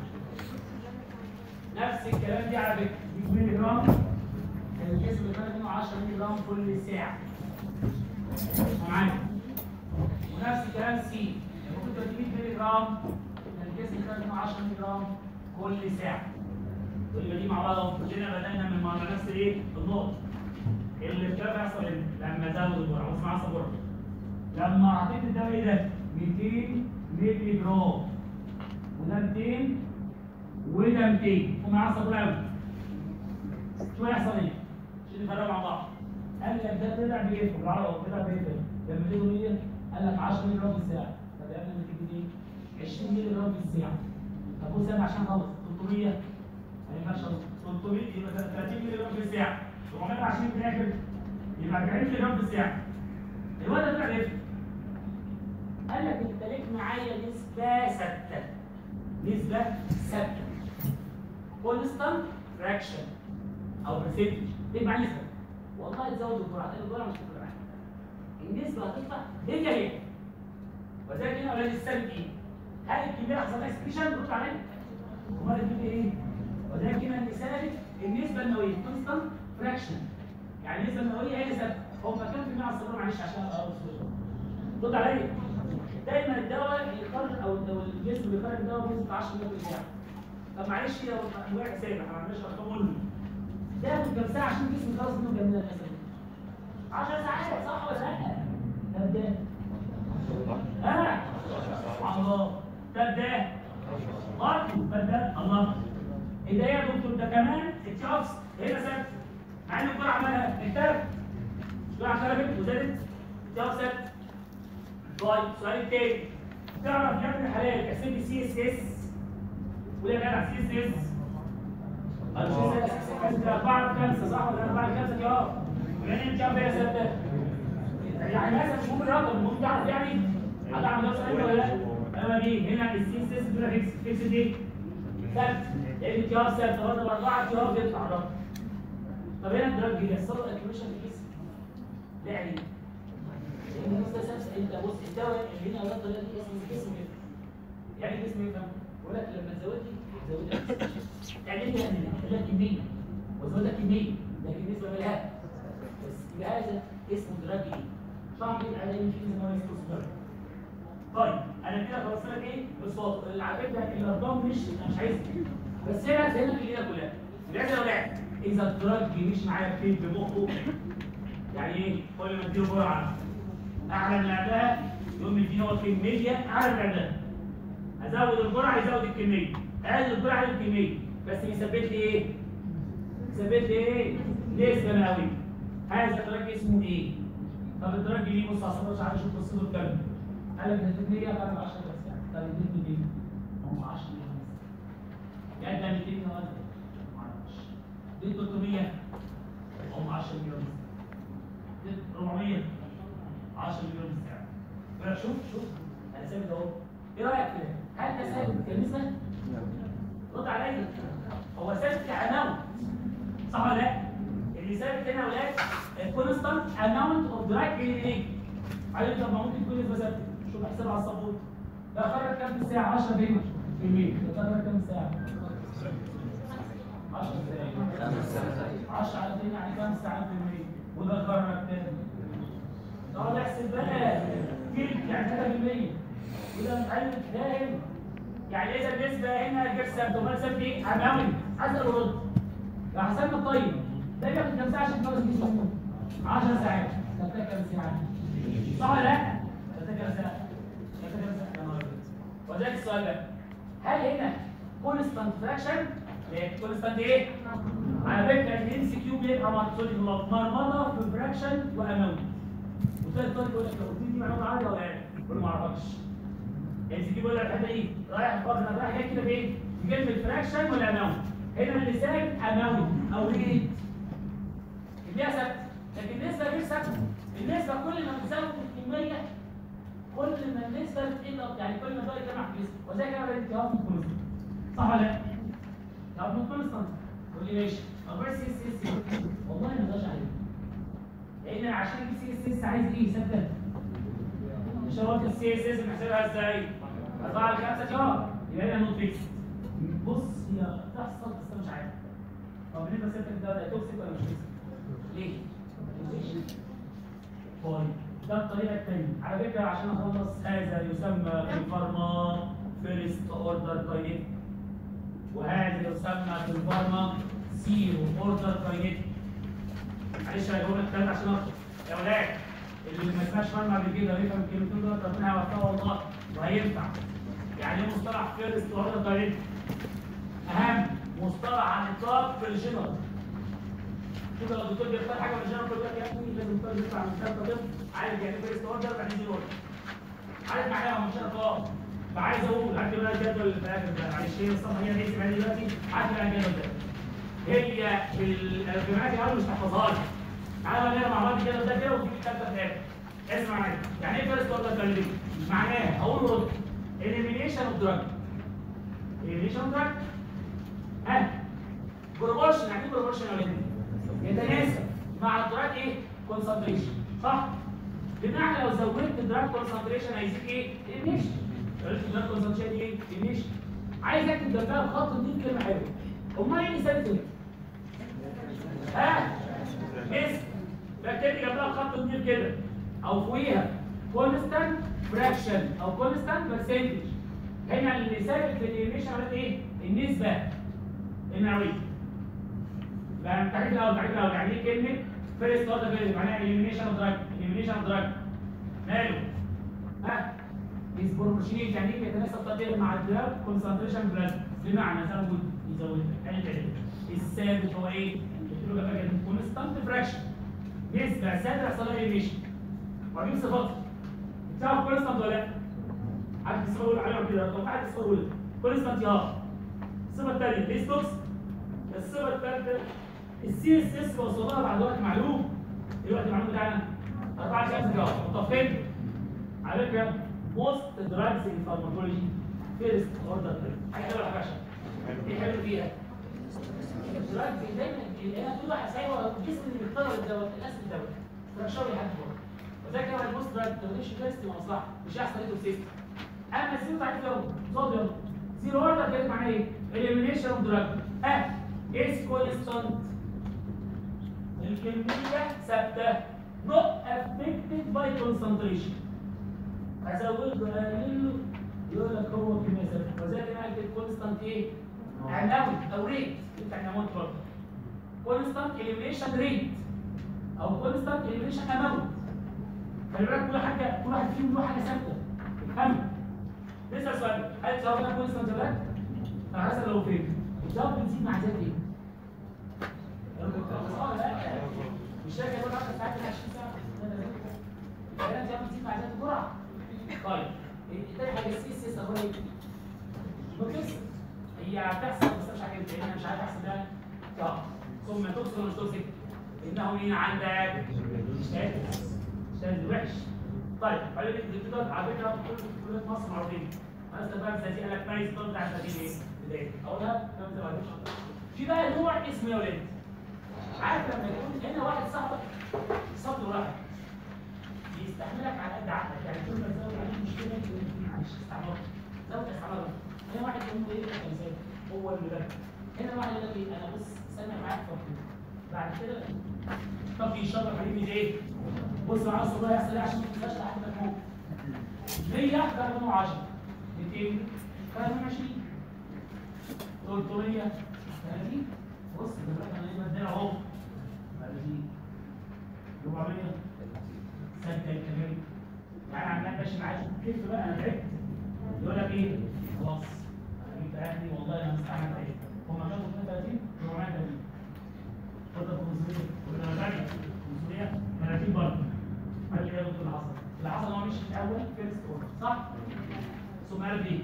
[SPEAKER 2] نفس الكلام دي على فكره 100 مللي جرام كان الجسم بيخرج منه 10 مللي جرام كل ساعه معايا ونفس الكلام سي لما كنت بدي 100 مللي جرام كان الجسم بيخرج منه 10 مللي جرام كل ساعه واللي دي مع بعض كلنا بدانا من مع نفس ايه النقطه اللي الكلام يحصل لما ازود الجرعه بص معايا صبر لما حطيت الدواء ده 200 مللي جرام وده 200 وده 200 ومعاه صبر قوي شو هيحصل ايه؟ عشان نفرق مع بعض قال لك ده طلع بيفرق بالعربي طلع بيفرق لما تيجي ايه؟ قال لك 10 مللي جرام في الساعه طب قبل ما تيجي ايه؟ 20 مللي جرام في الساعه طب بص انا عشان اخلص 300 ما ينفعش 300 يبقى 30 مللي جرام في الساعه 420 في الاخر يبقى 40 مللي جرام في الساعه الواد ده طلع بيفرق قال لك انت ليك معايا نسبه ثابته نسبه ثابته كونستانت فراكشن او برسنتج ليك معايا نسبه والله تزود الجرعه الجرعه مش هتفرق معاك النسبه هتطلع هي هي وذلك هنا اولاد الثابت ايه؟ هل الكميه حصل لها اكسكريشن رد عليا امال الكميه ايه؟ وذلك هنا اللي ثابت النسبه المئويه كونستانت فراكشن يعني النسبه المئويه هي ثابته هو كام في المية على الصفر معلش عشان ابقى رد عليا دايما الدواء يخرج او أو الجسم بيخرج الدواء بنسبه 10 مللي جرام طب معلش لو واحد حساب احنا ما عندناش ارقام قول ده ياخد كام ساعه عشان الجسم يخلص منه كام مثلا 10 ساعات صح ولا لا؟ طب ده ها الله طب ده برضه طب ده الله ايه ده يا دكتور ده كمان الشخص هنا ثابت مع ان الجرعه عملها اختلف الجرعه اختلفت وزادت الشخص ثابت طيب السؤال التاني تعرف يا ابن الحلال تحسب لي سي اس اس ولا يا جدع سي اس اس انت 4 5 صح ولا 4 5 يا يعني انت عارف ايه يا سيادة يعني مثلا مش ممكن رقم ممكن تعرف يعني هتعمل نفس الحاجه ولا لا؟ انا دي هنا السي اس اس دول فيكس فيكس دي ثابت لان التيار ثابت برضه باربعه تيار بيطلع رقم طب هنا الدراج بيحصل له اكيوميشن في الجسم لا يعني لان انت سامس انت بص الدواء اللي هنا الرده ده اسم الجسم كده يعني الجسم يفهم يقول لك لما تزود لي زود لك يعني انت لك كميه وزود لك كميه لكن بالنسبه لها بس يبقى هذا اسمه دراج ايه؟ صح كده على ان في اسمه اسمه دراج طيب انا كده خلصت لك ايه؟ ببساطه اللي على فكره الارقام مش انا مش عايز بس هنا زي ما الليله كلها العيله لو لعب اذا الدراج مش معايا فين في مخه يعني ايه؟ كل ما اديله جرعه اعلى من قبلها يقوم يديني هو كميه اعلى من قبلها ازود الجرعه يزود الكميه اقلل الجرعه يقلل الكميه بس يثبت لي ايه؟ يثبت لي ايه؟ نسبه مئويه هذا الدرج اسمه ايه؟ طب الدرج دي بص على الصوره عشان اشوف قصته الكلام قال لك ده 100 بعد 10 ساعه طب اديني 200 هم 10 يعني ده 200 ولا ما اعرفش دي 300 هم 10 مليون دي 400 10 مليون ساعه يبقى شوف شوف انا ثابت اهو ايه رايك في ده؟ هل ده ثابت كنسبه؟ رد عليا هو ثابت كاماونت صح ولا لا؟ اللي ثابت هنا يا ولاد الكونستانت اماونت اوف دراج الينيك عارف طب ما ممكن تكون نسبه ثابته شوف احسب على السبورت ده خرج كام في الساعه 10 في في المية ده خرج كام ساعه 10 ساعات 10 على 2 يعني كام ساعه في المية وده خرج تاني اقعد احسب بقى تلت يعني 3% وده متعلم فاهم يعني اذا النسبه هنا غير ثابته وما ثابت ايه؟ اماونت حسب الرد لو حسبنا الطيب ده ياخد كام ساعه عشان يخلص جسمه 10 ساعات ده كام ساعه صح ولا لا؟ ده كام ساعه؟ ده كام ساعه؟ يا نهار أبيض. وذلك السؤال ده هل هنا كونستانت فراكشن كونستانت ايه؟ على فكره الام سي كيو بيبقى محطوط لي مرمطه في فراكشن واماونت وتلاقي الطالب يقول لك لو قلت لي دي معلومه عاديه ولا ايه؟ يقول له ما اعرفكش ام سي كيو بيقول لك الحته ايه؟ رايح فاضل انا رايح جاي كده بايه؟ في كلمه فراكشن ولا اماونت؟ هنا اللي ثابت اماونت او ريت النسبه ثابته لكن النسبه غير ثابته النسبه كل ما بتزود الكميه كل ما النسبه بتقل يعني كل ما الدواء يتجمع في الجسم وزي كده بقى الالتهاب كونستانت صح ولا لا؟ الالتهاب كونستانت تقول لي ماشي طب بس اس اس والله ما اقدرش هنا عشان اجيب سي اس اس عايز ايه ثابته مش هو السي اس اس بنحسبها ازاي 4 ل 5 شهر يبقى هنا نوت فيكس بص هي تحصل بس انا مش عارف طب بالنسبه لسيادتك ده ده توكسيك ولا مش توكسيك؟ ليه؟ طيب ده الطريقه الثانيه على فكره عشان اخلص هذا يسمى في الفارما فيرست اوردر كاينيتيك وهذا يسمى في الفارما زيرو اوردر كاينيتيك معلش هجاوب لك الكلام عشان اخلص يا ولاد اللي ما سمعش فارما قبل كده ويفهم الكلمتين دول ربنا هيوفقه والله وهينفع يعني ايه مصطلح فيرست اوردر كاينيتيك اهم مصطلح عن الاطلاق في الجنرال كده لو الدكتور بيختار حاجه من الجنرال بيقول لك يا ابني لازم الدكتور يطلع من كتاب طب عارف يعني فيرست اوردر بعدين زيرو اوردر عارف معناها مش انا خالص فعايز اقول هات لي بقى الجدول اللي في الاخر ده معلش هي الصفحه هي دي اسمها دلوقتي هات لي بقى الجدول ده هي في الجماعات الاول مش تحفظها لي تعالى بقى نقرا مع بعض الجدول ده كده وتجيب الكتاب ده في الاخر اسمع معايا يعني ايه فيرست اوردر كارديو معناها اقول رد elimination اوف دراج elimination اوف دراج ها بروبورشن يعني ايه بروبورشن يا ولاد يتناسب مع الدراج ايه كونسنتريشن صح بمعنى لو زودت الدراج كونسنتريشن هيزيد ايه النيشن لو قلت الدراج كونسنتريشن ايه النيشن عايز اكتب جنبها بخط دي كلمه حلوه امال ايه اللي ثابت هنا ها اسم بكتب جنبها بخط كبير كده او فوقيها كونستانت فراكشن او كونستانت برسنتج هنا اللي ثابت في الانيميشن عملت ايه النسبه المئويه يبقى التعريف الاول التعريف الاول يعني ايه كلمه فيرست اوردر فيرست معناها اليمينيشن اوف دراج اليمينيشن اوف دراج ماله ها از بروبورشنيت يعني ايه يتناسب طبيعي مع الدراج كونسنتريشن بلازما بمعنى زود يزود يعني كده الثابت هو ايه؟ قلت له بقى كده كونستانت فراكشن نسبه ثابته يحصل لها اليمينيشن وبعدين صفات تعرف كونستانت ولا لا؟ عارف الصفه الاولى عليها كده طب عارف الصفه الاولى كونستانت اه الصفه الثانيه ليس توكس الصفه الثالثه السي اس اس وصلها بعد وقت معلوم ايه الوقت المعلوم بتاعنا 24 ساعه متفقين على فكره موست دراجز ان فارماكولوجي فيرست اوردر حاجه حلوه ولا وحشه ايه حلو فيها الدراجز دايما انا كل واحد سايبه الجسم اللي بيختار الدواء الاسم الدواء فرشاوي حد فوق وذاك هو الموست دراج ما تاخدش فيرست مصلحه مش هيحصل ايه سيستم اما الزيرو تعريف يوم صوديوم زيرو اوردر كده معناه ايه؟ elimination اوف دراج اه is constant الكمية ثابتة not affected by concentration أزود له أقلل له يقول لك هو كمية ثابتة وذلك أنا قلت constant إيه؟ amount أو rate بتاع amount برضه constant elimination rate أو constant elimination amount خلي بالك كل حاجة كل واحد فيهم له حاجة ثابتة افهم نسأل سؤال هل الجواب ده constant ولا لا؟ على حسب لو فين الجواب بتزيد مع زيادة إيه؟ مش فاكر يقول 10 ساعات 20 ساعه الكلام ده بتزيد مع ذات الجرعه طيب تاني حاجه السي اس اس اخبارها ايه؟ بتكسر هي هتحصل بس مش عارف انا مش عارف احسب ده صح ثم توكسيك ولا مش توكسيك؟ انه مين عندك؟ اشتات اشتات وحش طيب قال لك الدكتور على فكره كل كل في مصر معروفين مثلا بقى الزازي قال لك مايز طب بتاع الزازي ايه؟ بدايه اقولها كلام زي ما في بقى نوع اسمه يا ولاد عارف لما يكون هنا واحد صاحبك صبر واحد بيستحملك على قد عقلك يعني كل ما تزود عليه مشكله مش استعمار زود استعمار هنا واحد يقول ايه مثال هو اللي ده هنا واحد يقول لك ايه انا بص سامع معاك فكر بعد كده طب يشرب عليك ايه بص معاه الصبح يحصل ايه عشان ما تنساش لحد ما تموت 100 ده 10 200 20 300 30 بص دلوقتي انا بدينا اهو 30 400 سته الكلام يعني عمال ماشي معاك كيف بقى انا تعبت يقول لك ايه خلاص انا جبت اهلي والله انا مستعمل ايه هم كانوا 32 430 اتفضل 500 ولا راجع 500 30 برضه قال لي ايه يا دكتور اللي حصل؟ اللي حصل هو مش في الاول فيرست اوردر صح؟ ثم قال ايه؟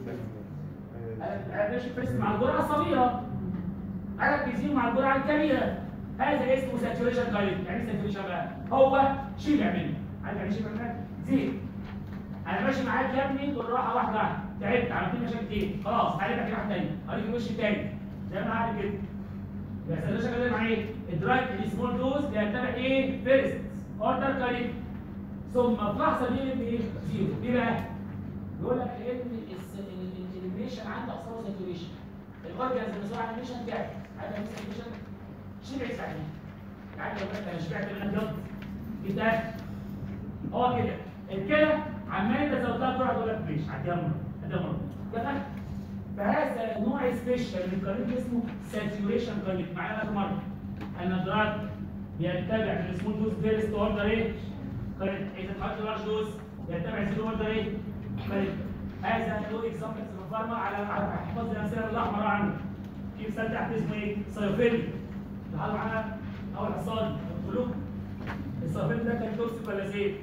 [SPEAKER 2] قال ماشي فيرست مع الجرعه الصغيره عدد بيزيد مع الجرعه الكبيره هذا اسمه ساتوريشن كاريت يعني ايه ساتوريشن بقى هو شبع منه عارف يعني شبع منه زيت انا ماشي معاك يا ابني بالراحه واحده واحده تعبت عملت لي مشاكل كتير خلاص هجيب لك واحد تاني هوريك الوش التاني زي ما انا عارف كده يبقى ساتوريشن كاريت مع ايه الدراج السمول دوز بيتبع ايه فيرست اوردر كاريك ثم في لحظه دي ايه زيرو ليه بقى؟ يقول لك لان الانيميشن عنده اصلا ساتوريشن الاورجنز المسؤول عن الانيميشن تعب عارف يعني ساتوريشن شبع ساعتين عارف لو انت شبعت من الابيض جدا هو كده الكلى عمال انت زودتها بسرعه تقول لك ماشي عديها مره عديها مره كده فهذا نوع سبيشال من الكارنيك اسمه ساتوريشن كارنيك معناها في مره ان الدراج بيتبع في السمول دوز فيرست اوردر ايه؟ كارنيك اذا اتحط لارج دوز يتبع السمول اوردر ايه؟ كارنيك هذا له اكزامبلز في الفارما على على احفظ الامثله بالاحمر عنه في مثال تحت اسمه ايه؟ سايوفيلي تعالوا معانا اول حصان قلوب السايوفيلي ده كان توكسيك ولا زيت؟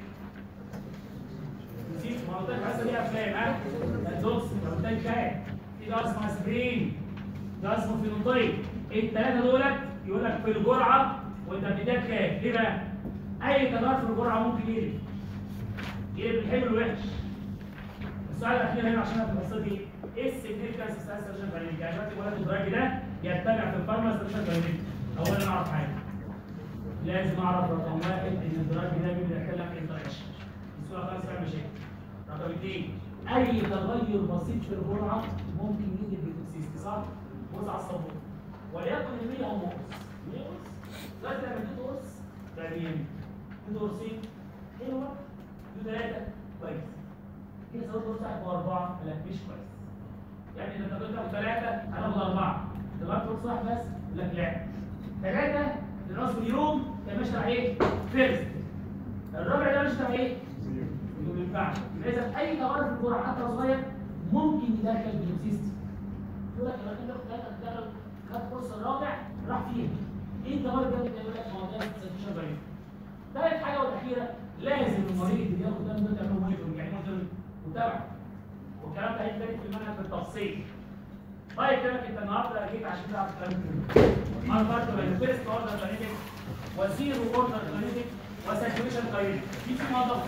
[SPEAKER 2] نسيت ما قلت لك حاسه دي افلام ها؟ التوكسيك ما قلت لك شاي في ده اسمه اسبرين ده اسمه فينوتايب الثلاثه دولت يقول لك في الجرعه وانت بتديك كام؟ ليه بقى؟ اي تغير في الجرعه ممكن يقلب يقلب الحلو الوحش السؤال الاخير هنا عشان في قصتي ايه السيجنيفيكانس بتاع السيرجن كلينيك؟ يعني دلوقتي ولد الدراج ده يتبع في الفارما سيرجن كلينيك اولا اعرف حاجه لازم اعرف رقم واحد ان الدراج ده بيدخل لك انتراكشن الصوره خالص فيها مشاكل رقم اثنين اي تغير بسيط في الجرعه ممكن يجي بالتوكسيستي صح؟ بص على الصابون وليكن ال 100 او نقص 100 قرص دلوقتي لما اديت قرص تمام اديت قرصين حلوه اديت ثلاثه كويس كده زود قرص واحد واربعه لا مش كويس يعني اذا انت كنت تاخد ثلاثه هتاخد اربعه دلوقتي قرص واحد بس يقول لك لا ثلاثه لراس اليوم ده مش تبع ايه؟ فيرست الرابع ده مش تبع ايه؟ ما ينفعش اذا اي تغير في الجرعه حتى لو صغير ممكن يدخل بنفسيستي يقول لك الراجل ده ثلاثه دخل خد كورس الرابع راح فيها ايه التغير ده اللي يقول لك ما هو ده ساتيشن باين ثالث حاجه والاخيره لازم المريض اللي ياخد ده ده تعمله مونيتورنج يعني مونيتورنج متابعه والكلام ده هيتكلم في المنهج بالتفصيل طيب كده انت النهارده جيت عشان تعرف الكلام ده ما فرق بين الفيرست اوردر كلينيك وزيرو اوردر كلينيك وساتوريشن كلينيك في في موضوع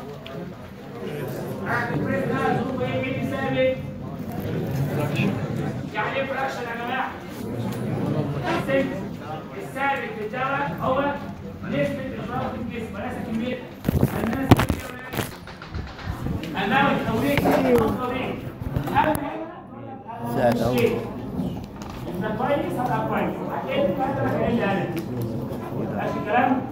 [SPEAKER 2] البريس ده ظروفه ايه ايه ثابت يعني ايه فراكشن يا جماعه السن الثابت في الدواء هو نسبة الإفراط في الجسم وليس كمية الناس أنه التوريد الطبيعي أهم
[SPEAKER 6] ساعة أول.
[SPEAKER 2] حاجة أنت كويس هبقى كويس هتقل فأنت هتقل أقل ماشي الكلام؟